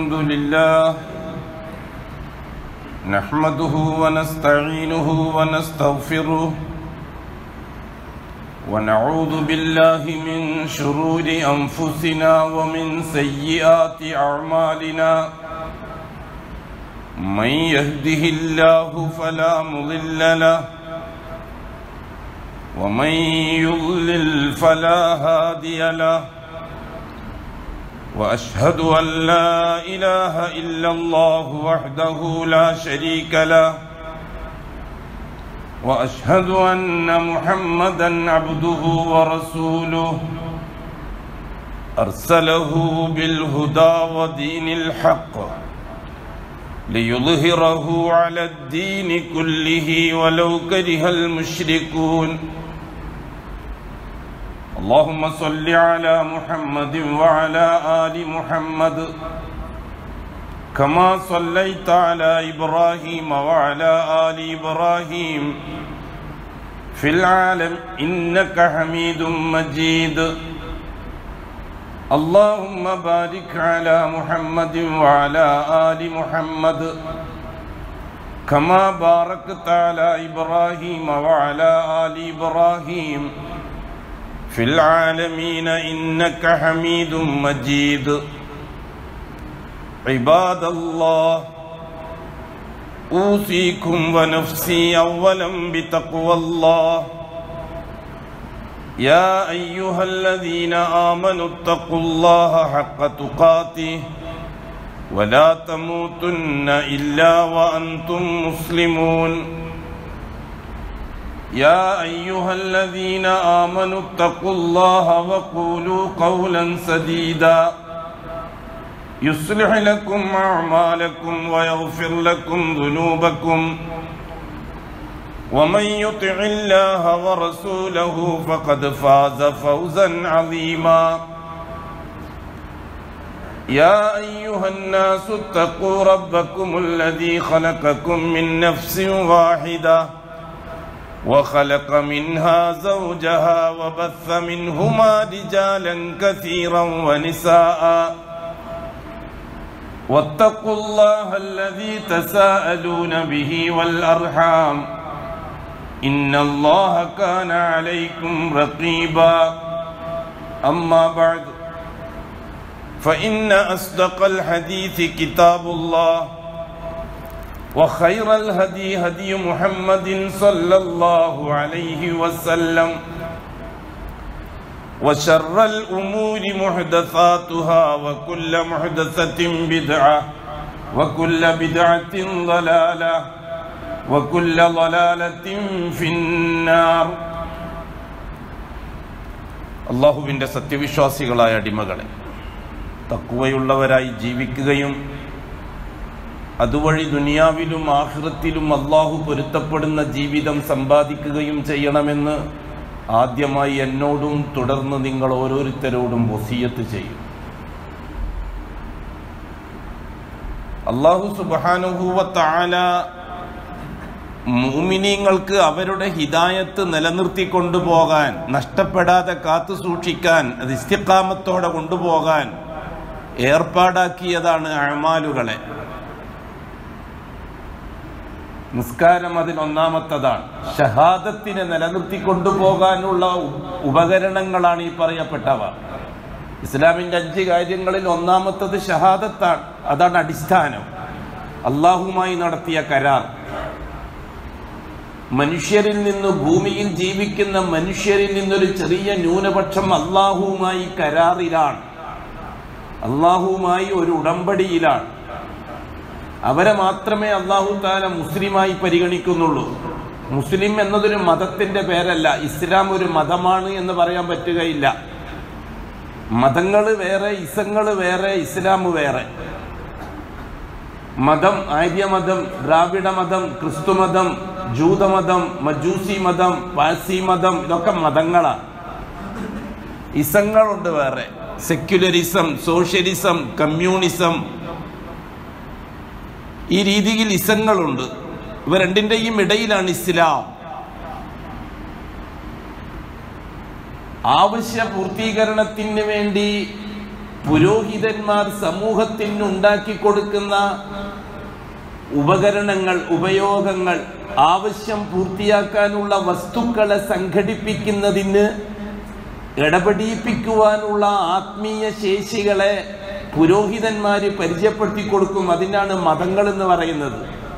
الحمد لله نحمده ونستعينه ونستغفره ونعوذ بالله من شرور أنفسنا ومن سيئات أعمالنا من يهده الله فلا مضل له ومن يضلل فلا هادي له واشهد ان لا اله الا الله وحده لا شريك له واشهد ان محمدا عبده ورسوله ارسله بالهدى ودين الحق ليظهره على الدين كله ولو كره المشركون اللهم صل على محمد وعلى آل محمد كما صليت على إبراهيم وعلى آل إبراهيم في العالم إنك حميد مجيد اللهم بارك على محمد وعلى آل محمد كما باركت على إبراهيم وعلى آل إبراهيم في العالمين إنك حميد مجيد عباد الله أوصيكم ونفسي أولا بتقوى الله يا أيها الذين آمنوا اتقوا الله حق تقاته ولا تموتن إلا وأنتم مسلمون يا أيها الذين آمنوا اتقوا الله وقولوا قولا سديدا يصلح لكم أعمالكم ويغفر لكم ذنوبكم ومن يطع الله ورسوله فقد فاز فوزا عظيما يا أيها الناس اتقوا ربكم الذي خلقكم من نفس واحدة وخلق منها زوجها وبث منهما رجالا كثيرا ونساء واتقوا الله الذي تساءلون به والأرحام إن الله كان عليكم رقيبا أما بعد فإن أصدق الحديث كتاب الله وخير الهدي هدي محمد صلى الله عليه وسلم وشر الأمور محدثاتها وكل محدثة بدعة وكل بدعة ضلالة وكل ضلالة في النار അള്ളാഹുവിൻ്റെ സത്യവിശ്വാസികളായ അടിമകളെ തക്കുവയുള്ളവരായി ജീവിക്കുകയും അതുവഴി ദുനിയാവിലും ആഹൃത്തിലും അള്ളാഹു പൊരുത്തപ്പെടുന്ന ജീവിതം സമ്പാദിക്കുകയും ചെയ്യണമെന്ന് ആദ്യമായി എന്നോടും തുടർന്ന് നിങ്ങൾ ഓരോരുത്തരോടും വസീയത്ത് ചെയ്യും അള്ളാഹു സുബാനുഭൂവത്താല മൂമിനീങ്ങൾക്ക് അവരുടെ ഹിതായത്ത് നിലനിർത്തി കൊണ്ടുപോകാൻ നഷ്ടപ്പെടാതെ കാത്തു സൂക്ഷിക്കാൻ അത് ഇസ്തിക്കാമത്തോടെ കൊണ്ടുപോകാൻ ഏർപ്പാടാക്കിയതാണ് അഴമാലുകളെ നിസ്കാരം അതിൽ ഒന്നാമത്തതാണ് ഷഹാദത്തിനെ നിലനിർത്തി കൊണ്ടുപോകാനുള്ള ഉപകരണങ്ങളാണ് ഈ പറയപ്പെട്ടവ ഇസ്ലാമിന്റെ അഞ്ച് കാര്യങ്ങളിൽ ഒന്നാമത്തത് ഷഹാദത്താണ് അതാണ് അടിസ്ഥാനം അള്ളാഹുമായി നടത്തിയ കരാർ മനുഷ്യരിൽ നിന്ന് ഭൂമിയിൽ ജീവിക്കുന്ന മനുഷ്യരിൽ നിന്നൊരു ചെറിയ ന്യൂനപക്ഷം അള്ളാഹുവുമായി കരാറിലാണ് അള്ളാഹുവുമായി ഒരു ഉടമ്പടിയിലാണ് അവരെ മാത്രമേ അള്ളാഹു താല മുസ്ലിമായി പരിഗണിക്കുന്നുള്ളൂ മുസ്ലിം എന്നതൊരു മതത്തിന്റെ പേരല്ല ഇസ്ലാം ഒരു മതമാണ് എന്ന് പറയാൻ പറ്റുകയില്ല മതങ്ങൾ വേറെ ഇസങ്ങൾ വേറെ ഇസ്ലാം വേറെ മതം ആര്യമതം ദ്രാവിഡ മതം ക്രിസ്തുമതം ജൂതമതം മജൂസി മതം പാഴ്സി മതം ഇതൊക്കെ മതങ്ങളാണ് ഇസങ്ങളുണ്ട് വേറെ സെക്യുലറിസം സോഷ്യലിസം കമ്മ്യൂണിസം ഈ രീതിയിൽ ഇസങ്ങളുണ്ട് ഇവ രണ്ടിന്റെയും ഇടയിലാണ് ഇസ്ലാം ആവശ്യ പൂർത്തീകരണത്തിന് വേണ്ടി പുരോഹിതന്മാർ സമൂഹത്തിന് ഉണ്ടാക്കി കൊടുക്കുന്ന ഉപകരണങ്ങൾ ഉപയോഗങ്ങൾ ആവശ്യം പൂർത്തിയാക്കാനുള്ള വസ്തുക്കളെ സംഘടിപ്പിക്കുന്നതിന് ഇടപെടിപ്പിക്കുവാനുള്ള ആത്മീയ ശേഷികളെ പുരോഹിതന്മാര് പരിചയപ്പെടുത്തി കൊടുക്കും അതിനാണ് മതങ്ങൾ എന്ന് പറയുന്നത്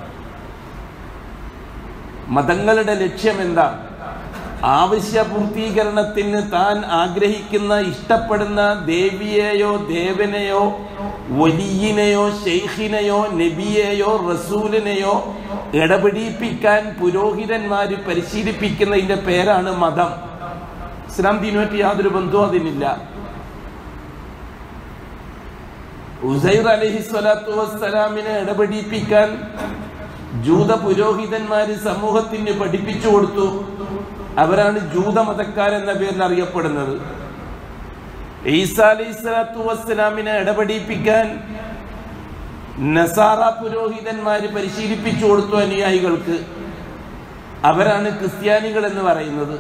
മതങ്ങളുടെ ലക്ഷ്യം എന്താ ആവശ്യ പൂർത്തീകരണത്തിന് താൻ ആഗ്രഹിക്കുന്ന ഇഷ്ടപ്പെടുന്ന ദേവിയെയോ ദേവനെയോ വലിയനെയോ ഷെയ്ഖിനെയോ നബിയെയോ റസൂലിനെയോ ഇടപെടിപ്പിക്കാൻ പുരോഹിതന്മാര് പരിശീലിപ്പിക്കുന്നതിന്റെ പേരാണ് മതം ഇസ്ലാം ദീനുമായിട്ട് യാതൊരു ബന്ധവും അതിനില്ല ഉസൈർ അലഹി സ്വലാത്തു വസ്സലാമിനെ ഇടപെടിപ്പിക്കാൻ ജൂത പുരോഹിതന്മാര് സമൂഹത്തിന് പഠിപ്പിച്ചു കൊടുത്തു അവരാണ് ജൂതമതക്കാരെന്ന പേരിൽ അറിയപ്പെടുന്നത് ഈസ അലൈഹി സ്വലാത്തു വസ്സലാമിനെ ഇടപെടിപ്പിക്കാൻ നസാറ പുരോഹിതന്മാര് പരിശീലിപ്പിച്ചു കൊടുത്തു അനുയായികൾക്ക് അവരാണ് ക്രിസ്ത്യാനികൾ എന്ന് പറയുന്നത്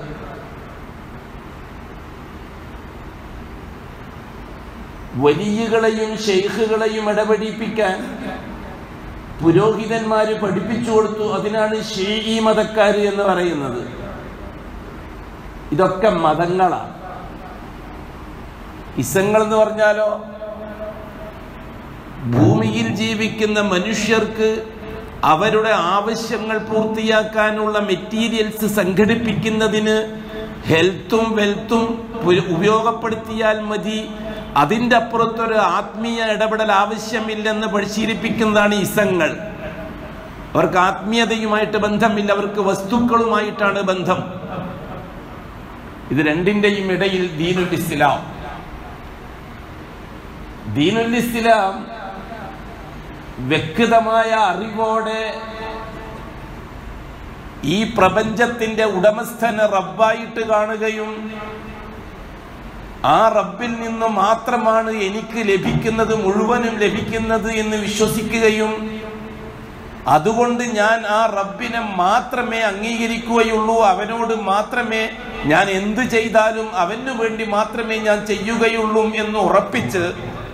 വലിയകളെയും ഷെയ്ഖുകളെയും ഇടപെടിപ്പിക്കാൻ പുരോഹിതന്മാര് പഠിപ്പിച്ചു കൊടുത്തു അതിനാണ് ഷീഈ മതക്കാര് എന്ന് പറയുന്നത് ഇതൊക്കെ മതങ്ങളാണ് ഇസങ്ങൾ എന്ന് പറഞ്ഞാലോ ഭൂമിയിൽ ജീവിക്കുന്ന മനുഷ്യർക്ക് അവരുടെ ആവശ്യങ്ങൾ പൂർത്തിയാക്കാനുള്ള മെറ്റീരിയൽസ് സംഘടിപ്പിക്കുന്നതിന് ഹെൽത്തും വെൽത്തും ഉപയോഗപ്പെടുത്തിയാൽ മതി അതിൻ്റെ അപ്പുറത്തൊരു ആത്മീയ ഇടപെടൽ ആവശ്യമില്ലെന്ന് പരിശീലിപ്പിക്കുന്നതാണ് ഇസങ്ങൾ അവർക്ക് ആത്മീയതയുമായിട്ട് ബന്ധമില്ല അവർക്ക് വസ്തുക്കളുമായിട്ടാണ് ബന്ധം ഇത് രണ്ടിന്റെയും ഇടയിൽ ദീനുൽ ഇസ്ലാം ദീനുൽ ഇസ്ലാം വ്യക്തമായ അറിവോടെ ഈ പ്രപഞ്ചത്തിന്റെ ഉടമസ്ഥനെ റബ്ബായിട്ട് കാണുകയും ആ റബ്ബിൽ നിന്ന് മാത്രമാണ് എനിക്ക് ലഭിക്കുന്നത് മുഴുവനും ലഭിക്കുന്നത് എന്ന് വിശ്വസിക്കുകയും അതുകൊണ്ട് ഞാൻ ആ റബ്ബിനെ മാത്രമേ അംഗീകരിക്കുകയുള്ളൂ അവനോട് മാത്രമേ ഞാൻ എന്ത് ചെയ്താലും അവനു വേണ്ടി മാത്രമേ ഞാൻ ചെയ്യുകയുള്ളൂ എന്ന് ഉറപ്പിച്ച്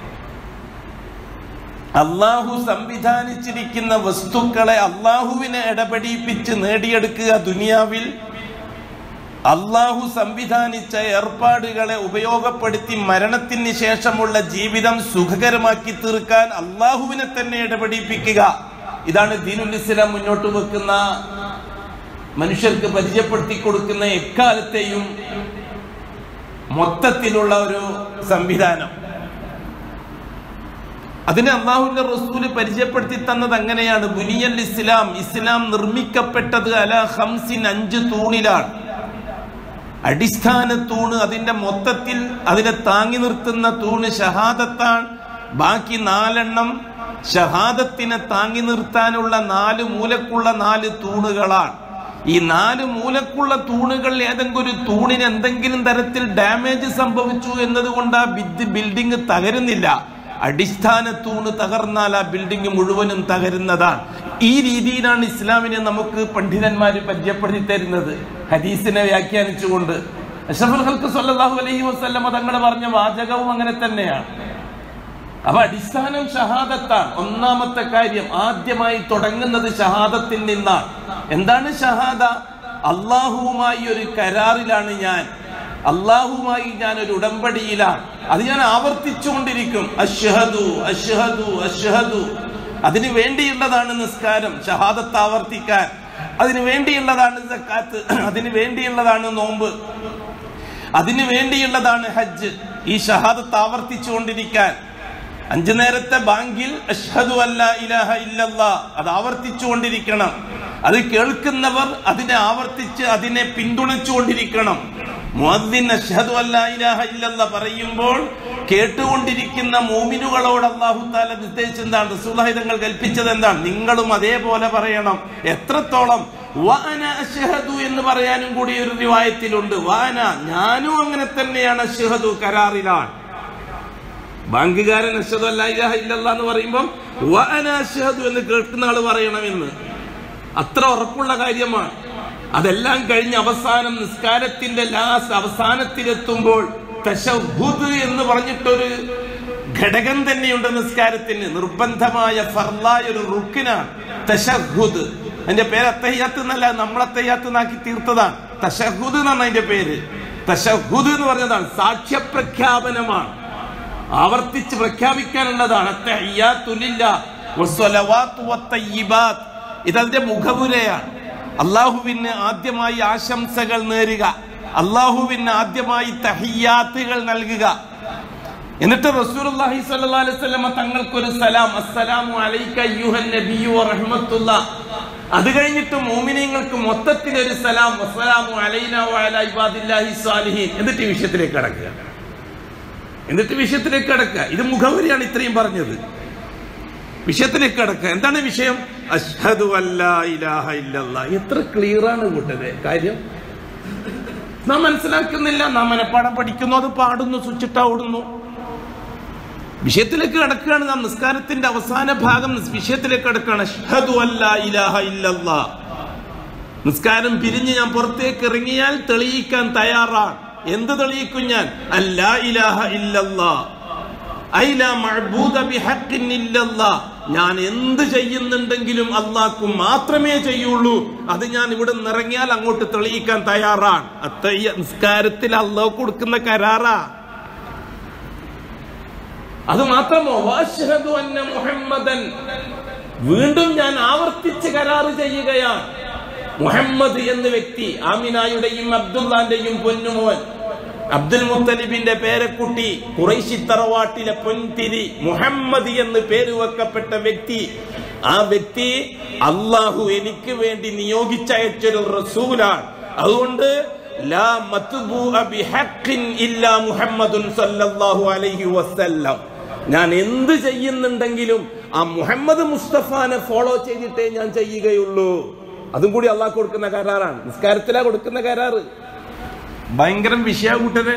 അള്ളാഹു സംവിധാനിച്ചിരിക്കുന്ന വസ്തുക്കളെ അള്ളാഹുവിനെ ഇടപെടിപ്പിച്ച് നേടിയെടുക്കുക ദുനിയാവിൽ അള്ളാഹു സംവിധാനിച്ച ഏർപ്പാടുകളെ ഉപയോഗപ്പെടുത്തി മരണത്തിന് ശേഷമുള്ള ജീവിതം സുഖകരമാക്കി തീർക്കാൻ അള്ളാഹുവിനെ തന്നെ ഇടപെടിപ്പിക്കുക ഇതാണ് ദീനുൽ ഇസ്ലാം മുന്നോട്ട് വെക്കുന്ന മനുഷ്യർക്ക് പരിചയപ്പെടുത്തി കൊടുക്കുന്ന എക്കാലത്തെയും മൊത്തത്തിലുള്ള ഒരു സംവിധാനം അതിന് അള്ളാഹുവിന്റെ റസൂല് പരിചയപ്പെടുത്തി തന്നത് അങ്ങനെയാണ് ബുനിയൽ ഇസ്ലാം ഇസ്ലാം നിർമ്മിക്കപ്പെട്ടത് അല ഹംസിൻ അഞ്ച് തൂണിലാണ് അടിസ്ഥാന തൂണ് അതിന്റെ മൊത്തത്തിൽ അതിനെ താങ്ങി നിർത്തുന്ന തൂണ് ഷഹാദത്താണ് ബാക്കി നാലെണ്ണം ഷഹാദത്തിനെ താങ്ങി നിർത്താനുള്ള നാല് മൂലക്കുള്ള നാല് തൂണുകളാണ് ഈ നാല് മൂലക്കുള്ള തൂണുകൾ ഏതെങ്കിലും ഒരു തൂണിന് എന്തെങ്കിലും തരത്തിൽ ഡാമേജ് സംഭവിച്ചു എന്നതുകൊണ്ട് ആ ബിൽഡിംഗ് തകരുന്നില്ല അടിസ്ഥാന തൂണ് തകർന്നാൽ ആ ബിൽഡിംഗ് മുഴുവനും തകരുന്നതാണ് ഈ രീതിയിലാണ് ഇസ്ലാമിനെ നമുക്ക് പണ്ഡിതന്മാർ പരിചയപ്പെടുത്തി തരുന്നത് ഹദീസിനെ വ്യാഖ്യാനിച്ചുകൊണ്ട് അഷഫുൽ ഹൽക്ക് സല്ലല്ലാഹു അലൈഹി വസല്ലമ തങ്ങൾ പറഞ്ഞ വാചകവും അങ്ങനെ തന്നെയാണ് അപ്പൊ അടിസ്ഥാനം ഷഹാദത്താണ് ഒന്നാമത്തെ കാര്യം ആദ്യമായി തുടങ്ങുന്നത് ഷഹാദത്തിൽ നിന്നാണ് എന്താണ് ഷഹാദ അള്ളാഹുവുമായി ഒരു കരാറിലാണ് ഞാൻ അള്ളാഹുമായി ഞാൻ ഒരു ഉടമ്പടിയിലാണ് അത് ഞാൻ ആവർത്തിച്ചുകൊണ്ടിരിക്കും അഷ്ഹദു അഷ്ഹദു അഷ്ഹദു അതിനു വേണ്ടിയുള്ളതാണ് നിസ്കാരം ഷഹാദത്ത് ആവർത്തിക്കാൻ അതിനു വേണ്ടിയുള്ളതാണ് സക്കാത്ത് അതിനു വേണ്ടിയുള്ളതാണ് നോമ്പ് അതിനു വേണ്ടിയുള്ളതാണ് ഹജ്ജ് ഈ ഷഹാദത്ത് ആവർത്തിച്ചുകൊണ്ടിരിക്കാൻ അഞ്ചു നേരത്തെ ബാങ്കിൽ അഷ്ഹദു അല്ല ഇലാഹ ഇല്ലല്ലാ അത് ആവർത്തിച്ചുകൊണ്ടിരിക്കണം അത് കേൾക്കുന്നവർ അതിനെ ആവർത്തിച്ച് അതിനെ പിന്തുണച്ചുകൊണ്ടിരിക്കണം മുഅദ്ദിൻ അഷ്ഹദു അല്ലാ ഇലാഹ ഇല്ലല്ലാ പറയുമ്പോൾ കേട്ടുകൊണ്ടിരിക്കുന്ന മോമിനുകളോട് അള്ളാഹു താല നിർദ്ദേശിച്ചത് എന്താണ് റസൂലുള്ളാഹി തങ്ങൾ കൽപ്പിച്ചത് എന്താണ് നിങ്ങളും അതേപോലെ പറയണം എത്രത്തോളം വാന അഷ്ഹദു എന്ന് പറയാനും കൂടി ഒരു റിവായത്തിലുണ്ട് വാന ഞാനും അങ്ങനെ തന്നെയാണ് അഷ്ഹദു കരാറിലാണ് ബാങ്കുകാരൻ അഷ്ഹദു അല്ലാ ഇലാഹ ഇല്ലല്ലാ എന്ന് പറയുമ്പോൾ വാന അഷ്ഹദു എന്ന് കേൾക്കുന്ന ആള് പറയണമെന്ന് അത്ര ഉറപ്പുള്ള കാര്യമാണ് അതെല്ലാം കഴിഞ്ഞ് അവസാനം നിസ്കാരത്തിന്റെ ലാസ്റ്റ് അവസാനത്തിലെത്തുമ്പോൾ തശഹുദ് എന്ന് പറഞ്ഞിട്ടൊരു ഘടകം തന്നെയുണ്ട് നിസ്കാരത്തിന് നിർബന്ധമായ ഫർലായ ഒരു റുക്കിനാണ് തശഹുദ് അതിന്റെ പേര് അത്തയ്യാത്ത് എന്നല്ല നമ്മൾ അത്തയ്യാത്ത് തീർത്തതാണ് തശഹുദ് എന്നാണ് അതിന്റെ പേര് തശഹുദ് എന്ന് പറഞ്ഞതാണ് സാക്ഷ്യപ്രഖ്യാപനമാണ് ആവർത്തിച്ച് പ്രഖ്യാപിക്കാനുള്ളതാണ് അത്തയ്യാത്തു ലില്ലാഹ് വസ്സലവാത്തു വത്തയ്യിബാത്ത്. ഇതതിന്റെ മുഖവുരയാണ് അള്ളാഹുവിന് ആദ്യമായി ആശംസകൾ നേരുക അള്ളാഹുവിന് ആദ്യമായി തഹിയാത്തുകൾ നൽകുക എന്നിട്ട് റസൂലുള്ളാഹി സ്വല്ലല്ലാഹു അലൈഹി വസല്ലമ തങ്ങൾക്കൊരു സലാം അസ്സലാമു അലൈക അയ്യുഹൻ നബിയ്യു വറഹ്മത്തുള്ള അത് കഴിഞ്ഞിട്ട് മോമിനിയങ്ങൾക്ക് മൊത്തത്തിൽ ഒരു സലാം അസ്സലാമു അലൈന വഅല ഇബാദില്ലാഹി സ്വാലിഹീൻ എന്നിട്ട് ഈ വിഷയത്തിലേക്ക് കടക്കുക എന്നിട്ട് വിഷയത്തിലേക്ക് കടക്കുക ഇത് മുഖവരിയാണ് ഇത്രയും പറഞ്ഞത് വിഷയത്തിലേക്ക് കടക്കുക എന്താണ് വിഷയം അഷ്ഹദു അല്ലാ ഇലാഹ ഇല്ലല്ലാ എത്ര ക്ലിയർ ആണ് കൂട്ടരെ കാര്യം നാം മനസ്സിലാക്കുന്നില്ല നാം മനപ്പാടം പഠിക്കുന്നു അത് പാടുന്നു സ്വിച്ചിട്ട ഓടുന്നു വിഷയത്തിലേക്ക് കടക്കുകയാണ് നാം നിസ്കാരത്തിന്റെ അവസാന ഭാഗം വിഷയത്തിലേക്ക് കടക്കുകയാണ് അഷ്ഹദു അല്ലാ ഇലാഹ ഇല്ലല്ലാ നിസ്കാരം പിരിഞ്ഞ് ഞാൻ പുറത്തേക്ക് ഇറങ്ങിയാൽ തെളിയിക്കാൻ തയ്യാറാണ് എന്ത് തെളിയിക്കും ഞാൻ അല്ലാ ഇലാഹ ഇല്ലല്ലാ ഐല മഅബൂദ ബിഹഖിൻ ഇല്ലല്ലാ ഞാൻ എന്ത് ചെയ്യുന്നുണ്ടെങ്കിലും അള്ളാഹ്ക്കു മാത്രമേ ചെയ്യുള്ളൂ അത് ഞാൻ ഇവിടെ നിറങ്ങിയാൽ അങ്ങോട്ട് തെളിയിക്കാൻ തയ്യാറാണ് അത്തയ്യ നിസ്കാരത്തിൽ അള്ളാഹ് കൊടുക്കുന്ന കരാറാ അത് മാത്രമോ വാശ്ഹദു അന്ന മുഹമ്മദൻ വീണ്ടും ഞാൻ ആവർത്തിച്ച് കരാറ് ചെയ്യുകയാണ് മുഹമ്മദ് എന്ന വ്യക്തി ആമിനായുടെയും അബ്ദുല്ലാന്റെയും പൊന്നുമോൻ അബ്ദുൽ മുത്തലിബിന്റെ പേരക്കുട്ടി കുറൈശി തറവാട്ടിലെ പൊൻതിരി മുഹമ്മദ് എന്ന് പേര് വെക്കപ്പെട്ട വ്യക്തി ആ വ്യക്തി അള്ളാഹു എനിക്ക് വേണ്ടി നിയോഗിച്ചയച്ചൊരു റസൂലാണ് അതുകൊണ്ട് ലാ മത്ബൂഅ ബിഹഖിൻ ഇല്ലാ മുഹമ്മദുൻ സല്ലല്ലാഹു അലൈഹി വസല്ലം ഞാൻ എന്ത് ചെയ്യുന്നുണ്ടെങ്കിലും ആ മുഹമ്മദ് മുസ്തഫാനെ ഫോളോ ചെയ്തിട്ടേ ഞാൻ ചെയ്യുകയുള്ളൂ അതും കൂടി അള്ളാഹ് കൊടുക്കുന്ന കരാറാണ് നിസ്കാരത്തിലാ കൊടുക്കുന്ന കരാറ് ഭയങ്കരം വിഷയ കൂട്ടരെ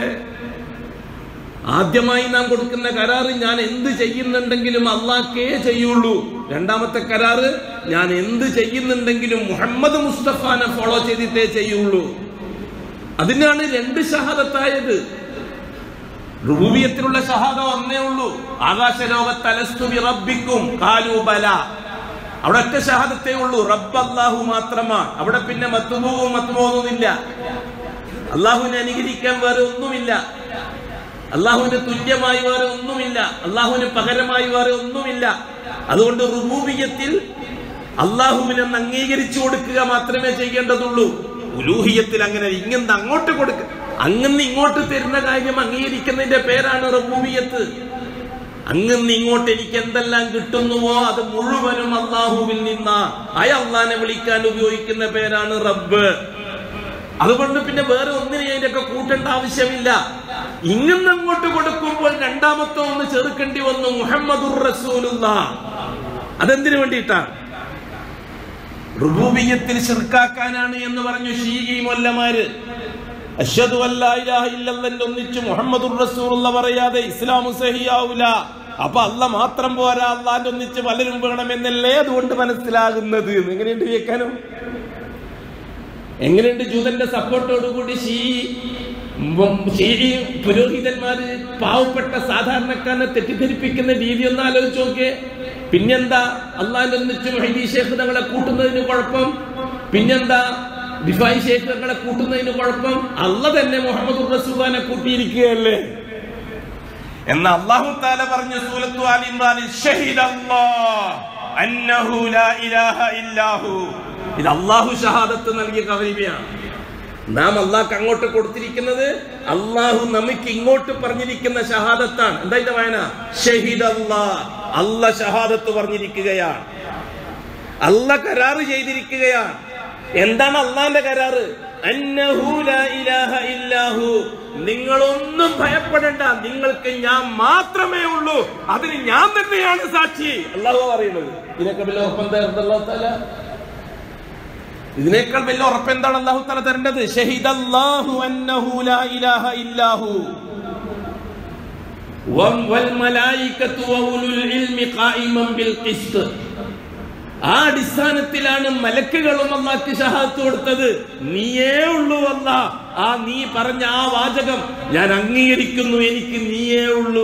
ആദ്യമായി നാം കൊടുക്കുന്ന കരാറ് ഞാൻ എന്ത് ചെയ്യുന്നുണ്ടെങ്കിലും അള്ളാഹ്ക്കേ ചെയ്യുള്ളൂ രണ്ടാമത്തെ കരാറ് ഞാൻ എന്ത് ചെയ്യുന്നുണ്ടെങ്കിലും മുഹമ്മദ് മുസ്തഫാനെ ഫോളോ ചെയ്തിട്ടേ ചെയ്യുള്ളൂ അതിനാണ് രണ്ട് ഷഹാദത്തായത് റുബൂബിയത്തിലുള്ള ഷഹാദ ഒന്നേ ഉള്ളൂ ആകാശലോകത്ത് അലസ്തുബി റബ്ബിക്കും കാലു ബല അവിടെ ഒറ്റ ഷഹാദത്തേ ഉള്ളൂ റബ്ബ് അള്ളാഹു മാത്രമാണ് അവിടെ പിന്നെ മത്തുപോവും മത്തുപോകുന്നില്ല അള്ളാഹുവിനെ അനുകരിക്കാൻ വേറെ ഒന്നുമില്ല അള്ളാഹുവിന് തുല്യമായി വേറെ ഒന്നുമില്ല അള്ളാഹുവിന് പകരമായി വേറെ ഒന്നുമില്ല അതുകൊണ്ട് റുബൂബിയത്തിൽ അള്ളാഹുവിനെ അംഗീകരിച്ചു കൊടുക്കുക മാത്രമേ ചെയ്യേണ്ടതുള്ളൂ ഉലൂഹിയത്തിൽ അങ്ങനെ ഇങ്ങനെ അങ്ങോട്ട് കൊടുക്ക അങ്ങനെ ഇങ്ങോട്ട് തരുന്ന കാര്യം അംഗീകരിക്കുന്നതിന്റെ പേരാണ് റബൂബിയത്ത് അങ്ങനെ ഇങ്ങോട്ട് എനിക്ക് എന്തെല്ലാം കിട്ടുന്നുവോ അത് മുഴുവനും അള്ളാഹുവിൽ നിന്നാ അയ അള്ളാനെ വിളിക്കാൻ ഉപയോഗിക്കുന്ന പേരാണ് റബ്ബ് അതുകൊണ്ട് പിന്നെ വേറെ ഒന്നിനെ അതിന്റെയൊക്കെ കൂട്ടേണ്ട ആവശ്യമില്ല ഇങ്ങനെ അങ്ങോട്ട് കൊടുക്കുമ്പോൾ രണ്ടാമത്തെ ഒന്ന് ചെറുക്കേണ്ടി വന്നു മുഹമ്മദുർ റസൂലുള്ള അതെന്തിനു വേണ്ടിയിട്ടാണ് റുബൂബിയത്തിൽ ശിർക്കാക്കാനാണ് എന്ന് പറഞ്ഞു ഷീഗി മൊല്ലമാര് അശ്വതു അല്ലാഹില്ലന്റെ ഒന്നിച്ച് മുഹമ്മദുർ റസൂലുള്ള പറയാതെ ഇസ്ലാം സഹിയാവൂല അപ്പൊ അല്ല മാത്രം പോരാ അള്ളാന്റെ ഒന്നിച്ച് പലരും വേണമെന്നല്ലേ അതുകൊണ്ട് മനസ്സിലാകുന്നത് എങ്ങനെയുണ്ട് കേൾക്കാനും എങ്ങനെയുണ്ട് ജൂതന്റെ സപ്പോർട്ടോടുകൂടി ഷീ ഷീ പുരോഹിതന്മാര് പാവപ്പെട്ട സാധാരണക്കാരനെ തെറ്റിദ്ധരിപ്പിക്കുന്ന രീതി ഒന്ന് ആലോചിച്ച് നോക്കിയേ പിന്നെന്താ അള്ളാഹിന്റെ ഒന്നിച്ച് മഹദി ഷേഖ് തങ്ങളെ കൂട്ടുന്നതിന് കുഴപ്പം പിന്നെന്താ ദിഫായി ഷേഖ് തങ്ങളെ കൂട്ടുന്നതിന് കുഴപ്പം അല്ല തന്നെ മുഹമ്മദ് റസൂഖാനെ കൂട്ടിയിരിക്കുകയല്ലേ എന്ന് അള്ളാഹു താല പറഞ്ഞു സൂലത്തു ആലി ഇമ്രാനിൽ ഷഹിദല്ലാഹ് അന്നഹു ലാ ഇലാഹ ഇല്ലാഹു ഇത് അള്ളാഹു ഷഹാദത്ത് നൽകിയ കവരിമയാണ് നാം അള്ളാഹ്ക്ക് അങ്ങോട്ട് കൊടുത്തിരിക്കുന്നത് അള്ളാഹു നമുക്ക് ഇങ്ങോട്ട് പറഞ്ഞിരിക്കുന്ന ഷഹാദത്താണ് എന്താ ഇതിന്റെ വായന ഷഹീദ് അള്ളാഹ് അല്ല ഷഹാദത്ത് പറഞ്ഞിരിക്കുകയാണ് അല്ല കരാറ് ചെയ്തിരിക്കുകയാണ് എന്താണ് അള്ളാന്റെ കരാറ് അന്നഹു ലാ ഇലാഹ ഇല്ലാഹു നിങ്ങളൊന്നും ഭയപ്പെടേണ്ട നിങ്ങൾക്ക് ഞാൻ മാത്രമേ ഉള്ളൂ അതിന് ഞാൻ തന്നെയാണ് സാക്ഷി അള്ളാഹു പറയുന്നത് ഇതിനൊക്കെ വലിയ ഉറപ്പം തരുന്നത് തല ഇതിനേക്കാൾ വലിയ ഉറപ്പ് എന്താണ് അള്ളാഹു തല തരേണ്ടത് ഷഹിദല്ലാഹു അന്നഹു ലാ ഇലാഹ ഇല്ലാഹു വൽമലായികത്തു വഉലുൽ ഇൽമി ഖായിമൻ ബിൽ ഖിസ്ത് ആ അടിസ്ഥാനത്തിലാണ് മലക്കുകളും അള്ളാഹ്ക്ക് ഷഹാത്ത് കൊടുത്തത് നീയേ ഉള്ളൂ അല്ല ആ നീ പറഞ്ഞ ആ വാചകം ഞാൻ അംഗീകരിക്കുന്നു എനിക്ക് നീയേ ഉള്ളൂ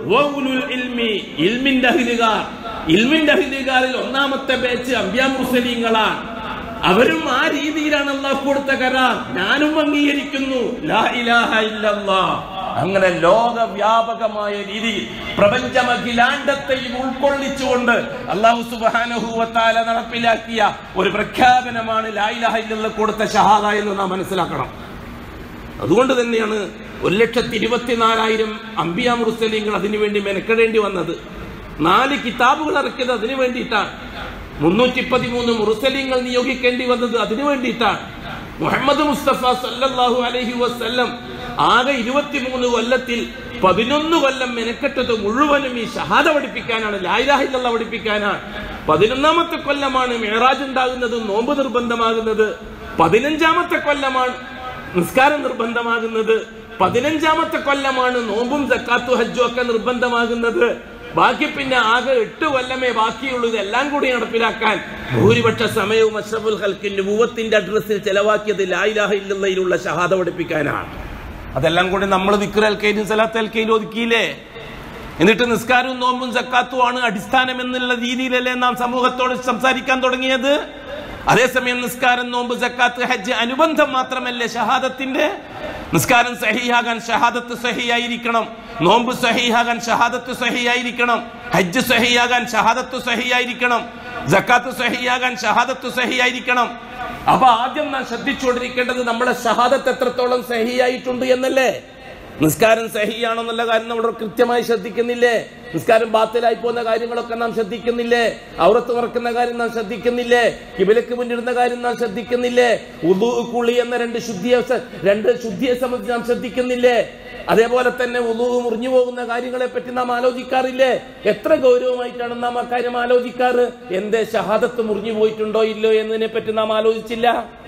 വഉലുൽ ഇൽമി ഇൽമിന്റെ അഹിലുകാർ ഇൽമിന്റെ അഹിലുകാരിൽ ഒന്നാമത്തെ ബാച്ച് അമ്പ്യാ മുസ്ലിങ്ങളാണ് അവരും ആ രീതിയിലാണ് അള്ളാഹ് കൊടുത്ത കരാർ ഞാനും അംഗീകരിക്കുന്നു ലാ ഇലാഹ ഇല്ലല്ലാ അങ്ങനെ ലോകവ്യാപകമായ രീതിയിൽ പ്രപഞ്ചമഖിലാണ്ടത്തെയും ഉൾക്കൊള്ളിച്ചുകൊണ്ട് അള്ളാഹു സുബാനഹുവത്താല നടപ്പിലാക്കിയ ഒരു പ്രഖ്യാപനമാണ് ലാ ഇലാഹ ഇല്ലല്ലാ കൊടുത്ത ഷഹാദ എന്ന് നാം മനസ്സിലാക്കണം അതുകൊണ്ട് തന്നെയാണ് ഒരു ലക്ഷത്തി ഇരുപത്തിനാലായിരം അമ്പിയ മുസ്ലിങ്ങൾ അതിനുവേണ്ടി മെനക്കെടേണ്ടി വന്നത് നാല് കിതാബുകൾ ഇറക്കിയത് അതിനു വേണ്ടിയിട്ടാണ് മുന്നൂറ്റി പതിമൂന്ന് മുറുസലിങ്ങൾ നിയോഗിക്കേണ്ടി വന്നത് അതിനു വേണ്ടിയിട്ടാണ് മുഹമ്മദ് മുസ്തഫ സല്ലല്ലാഹു അലൈഹി വസല്ലം ആകെ ഇരുപത്തിമൂന്ന് കൊല്ലത്തിൽ പതിനൊന്ന് കൊല്ലം മെനക്കെട്ടത് മുഴുവനും ഈ ഷഹാദ പഠിപ്പിക്കാനാണ് ലായിലാഹില്ല പഠിപ്പിക്കാനാണ് പതിനൊന്നാമത്തെ കൊല്ലമാണ് മേറാജ് ഉണ്ടാകുന്നത് നോമ്പ് നിർബന്ധമാകുന്നത് പതിനഞ്ചാമത്തെ കൊല്ലമാണ് നിസ്കാരം നിർബന്ധമാകുന്നത് പതിനഞ്ചാമത്തെ കൊല്ലമാണ് നോമ്പും സക്കാത്തു ഹജ്ജും ഒക്കെ നിർബന്ധമാകുന്നത് ബാക്കി പിന്നെ ആകെ എട്ട് കൊല്ലമേ ബാക്കിയുള്ളൂ ഇതെല്ലാം കൂടി നടപ്പിലാക്കാൻ ഭൂരിപക്ഷ സമയവും അഷ്റഫുൽ ഹൽക്കിന്റെ ഭൂവത്തിന്റെ അഡ്രസ്സിൽ ചെലവാക്കിയത് ലായിലാഹ ഇല്ലയിലുള്ള ഷഹാദ പഠിപ്പിക്കാനാണ് അതെല്ലാം കൂടി നമ്മൾ ദിക്റൽക്കയിലും സലാത്ത് അൽക്കയിലും ഒതുക്കിയില്ലേ എന്നിട്ട് നിസ്കാരവും നോമ്പും സക്കാത്തുമാണ് അടിസ്ഥാനം എന്നുള്ള രീതിയിലല്ലേ നാം സമൂഹത്തോട് സംസാരിക്കാൻ തുടങ്ങിയത് അതേസമയം നിസ്കാരം നോമ്പ് സക്കാത്ത് ഹജ്ജ് അനുബന്ധം മാത്രമല്ലേ ഷഹാദത്തിന്റെ നിസ്കാരം സഹിയാകാൻ ഷഹാദത്ത് സഹിയായിരിക്കണം നോമ്പ് സഹിയാകാൻ ഷഹാദത്ത് സഹിയായിരിക്കണം ഹജ്ജ് സഹിയാകാൻ ഷഹാദത്ത് സഹിയായിരിക്കണം ജക്കാത്ത് സഹിയാകാൻ ഷഹാദത്ത് സഹിയായിരിക്കണം അപ്പൊ ആദ്യം നാം ശ്രദ്ധിച്ചുകൊണ്ടിരിക്കേണ്ടത് നമ്മുടെ ഷഹാദത്ത് എത്രത്തോളം സഹിയായിട്ടുണ്ട് എന്നല്ലേ നിസ്കാരം സഹിയാണെന്നുള്ള കാര്യം നമ്മൾ കൃത്യമായി ശ്രദ്ധിക്കുന്നില്ലേ നിസ്കാരം ബാത്തിലായി പോകുന്ന കാര്യങ്ങളൊക്കെ നാം ശ്രദ്ധിക്കുന്നില്ലേ ഔറത്ത് മറക്കുന്ന കാര്യം നാം ശ്രദ്ധിക്കുന്നില്ലേ കിബിലക്ക് മുന്നിടുന്ന കാര്യം നാം ശ്രദ്ധിക്കുന്നില്ലേ ഉദു കുളി എന്ന രണ്ട് ശുദ്ധിയെ സ- രണ്ട് ശുദ്ധിയെ സംബന്ധിച്ച് നാം ശ്രദ്ധിക്കുന്നില്ലേ അതേപോലെ തന്നെ ഉദു മുറിഞ്ഞു പോകുന്ന കാര്യങ്ങളെ പറ്റി നാം ആലോചിക്കാറില്ലേ എത്ര ഗൗരവമായിട്ടാണ് നാം അക്കാര്യം ആലോചിക്കാറ് എന്റെ ഷഹാദത്ത് മുറിഞ്ഞു പോയിട്ടുണ്ടോ ഇല്ലയോ എന്നതിനെ പറ്റി നാം ആലോചിച്ചില്ല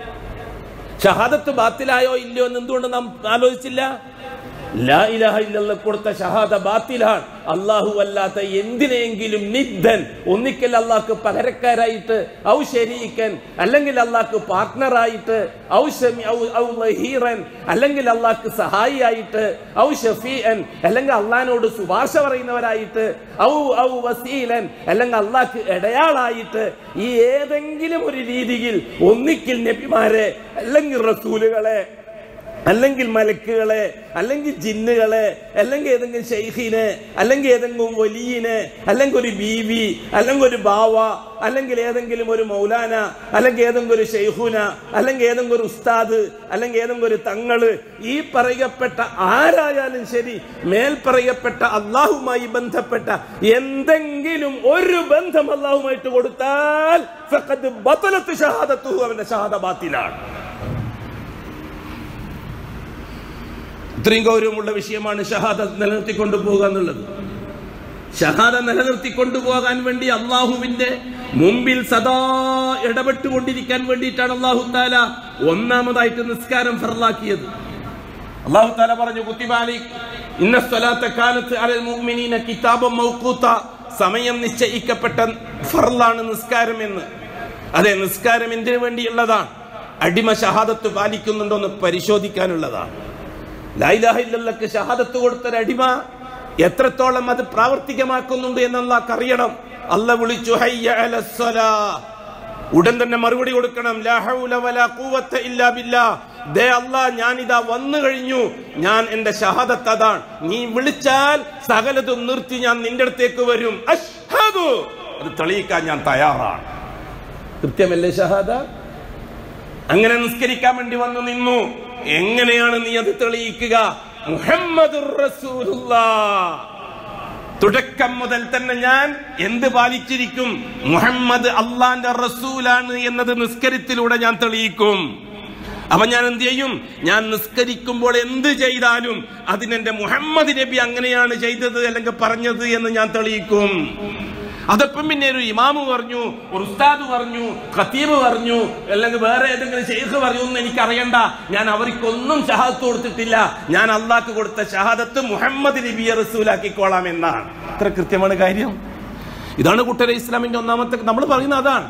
ഷഹാദത്ത് ബാത്തിലായോ ഇല്ലയോ എന്ന് എന്തുകൊണ്ട് നാം ആലോചിച്ചില്ല ലാ ഇലാഹ ഇല്ലല്ലാഹ് കൊടുത്ത ഷഹാദ ബാത്തിലാണ് അള്ളാഹു അല്ലാത്ത എന്തിനെങ്കിലും നിദ്ധൻ ഒന്നിക്കൽ അള്ളാഹ്ക്ക് പകരക്കാരായിട്ട് ഔ ശരീക്കൻ അല്ലെങ്കിൽ അള്ളാഹ്ക്ക് പാർട്ട്ണറായിട്ട് ഔ ഷമി- ഔ- ഔ ലഹീറൻ അല്ലെങ്കിൽ അള്ളാഹ്ക്ക് സഹായിയായിട്ട് ഔ ഷഫീഅൻ അല്ലെങ്കിൽ അള്ളഹാനോട് ശുപാർശ പറയുന്നവരായിട്ട് ഔ ഔ വസീലൻ അല്ലെങ്കിൽ അള്ളാഹ്ക്ക് ഇടയാളായിട്ട് ഈ ഏതെങ്കിലും ഒരു രീതിയിൽ ഒന്നിക്കിൽ നബിമാരെ അല്ലെങ്കിൽ റസൂലുകളെ അല്ലെങ്കിൽ മലക്കുകളെ അല്ലെങ്കിൽ ജിന്നുകളെ അല്ലെങ്കിൽ ഏതെങ്കിലും ഷെയ്ഖിനെ അല്ലെങ്കിൽ ഏതെങ്കിലും വലിയനെ അല്ലെങ്കിൽ ഒരു ബീവി അല്ലെങ്കിൽ ഒരു ബാവ അല്ലെങ്കിൽ ഏതെങ്കിലും ഒരു മൗലാന അല്ലെങ്കിൽ ഏതെങ്കിലും ഒരു ഷെയ്ഖുന അല്ലെങ്കിൽ ഏതെങ്കിലും ഒരു ഉസ്താദ് അല്ലെങ്കിൽ ഏതെങ്കിലും ഒരു തങ്ങള് ഈ പറയപ്പെട്ട ആരായാലും ശരി മേൽ പറയപ്പെട്ട അള്ളാഹുമായി ബന്ധപ്പെട്ട എന്തെങ്കിലും ഒരു ബന്ധം അള്ളാഹുമായിട്ട് കൊടുത്താൽ ഫഖദ് ബത്തലത്ത് ഷഹാദത്തുഹു അവന്റെ ഷഹാദ ബാത്തിലാണ് ഇത്രയും ഗൗരവമുള്ള വിഷയമാണ് ഷഹാദ നിലനിർത്തിക്കൊണ്ടു പോകുക എന്നുള്ളത് ഷഹാദ നിലനിർത്തിക്കൊണ്ടു പോകാൻ വേണ്ടി അള്ളാഹുവിന്റെ മുമ്പിൽ സദാ ഇടപെട്ടുകൊണ്ടിരിക്കാൻ വേണ്ടിയിട്ടാണ് അള്ളാഹു താല ഒന്നാമതായിട്ട് നിസ്കാരം ഫറലാക്കിയത് അള്ളാഹു താല പറഞ്ഞു കുത്തിബാലി ഇന്ന സ്വലാത്ത കാലത്ത് അലൽ മുഅ്മിനീന കിതാബം മൗഖൂത്ത സമയം നിശ്ചയിക്കപ്പെട്ട ഫറലാണ് നിസ്കാരം എന്ന് അതെ നിസ്കാരം എന്തിനു വേണ്ടിയുള്ളതാണ് അടിമ ഷഹാദത്ത് പാലിക്കുന്നുണ്ടോ എന്ന് പരിശോധിക്കാനുള്ളതാണ് ലായിലാഹില്ലക്ക് ഷഹാദത്ത് കൊടുത്തൊരു അടിമ എത്രത്തോളം അത് പ്രാവർത്തികമാക്കുന്നുണ്ട് എന്നുള്ള അറിയണം അല്ല വിളിച്ചു ഹയ്യ അലസ്സലാ. ഉടൻ തന്നെ മറുപടി കൊടുക്കണം ലാ ഹൗല വലാ ഖുവത്ത ഇല്ലാ ബില്ലാ. ദേ അല്ലാ ഞാൻ ഇതാ വന്നു കഴിഞ്ഞു ഞാൻ എന്റെ ഷഹാദത്ത് അതാണ് നീ വിളിച്ചാൽ സകലതും നിർത്തി ഞാൻ നിന്റെ അടുത്തേക്ക് വരും അഷ്ഹദു അത് തെളിയിക്കാൻ ഞാൻ തയ്യാറാണ് കൃത്യമല്ലേ ഷഹാദ അങ്ങനെ നിസ്കരിക്കാൻ വേണ്ടി വന്നു നിന്നു എങ്ങനെയാണ് നീ അത് തെളിയിക്കുക മുഹമ്മദുർ റസൂലുള്ളാഹ് തുടക്കം മുതൽ തന്നെ ഞാൻ എന്ത് പാലിച്ചിരിക്കും മുഹമ്മദ് അള്ളാന്റെ റസൂലാണ് എന്നത് നിസ്കരിത്തിലൂടെ ഞാൻ തെളിയിക്കും അപ്പൊ ഞാൻ എന്ത് ചെയ്യും ഞാൻ നിസ്കരിക്കുമ്പോൾ എന്ത് ചെയ്താലും അതിനെന്റെ മുഹമ്മദ് നബി അങ്ങനെയാണ് ചെയ്തത് അല്ലെങ്കിൽ പറഞ്ഞത് എന്ന് ഞാൻ തെളിയിക്കും അതപ്പം പിന്നെ ഒരു ഇമാമ് പറഞ്ഞു ഒരു ഉസ്താദ് പറഞ്ഞു ഖത്തീബ് പറഞ്ഞു അല്ലെങ്കിൽ വേറെ ഏതെങ്കിലും ഷെയ്ഖ് പറഞ്ഞു എന്ന് എനിക്ക് അറിയണ്ട ഞാൻ അവർക്കൊന്നും ഷഹാദത്ത് കൊടുത്തിട്ടില്ല ഞാൻ അള്ളാഹ്ക്ക് കൊടുത്ത ഷഹാദത്ത് മുഹമ്മദ് നബിയെ റസൂലാക്കിക്കോളാം എന്നാണ് അത്ര കൃത്യമാണ് കാര്യം ഇതാണ് കുട്ടര ഇസ്ലാമിന്റെ ഒന്നാമത്തെ നമ്മൾ പറയുന്ന അതാണ്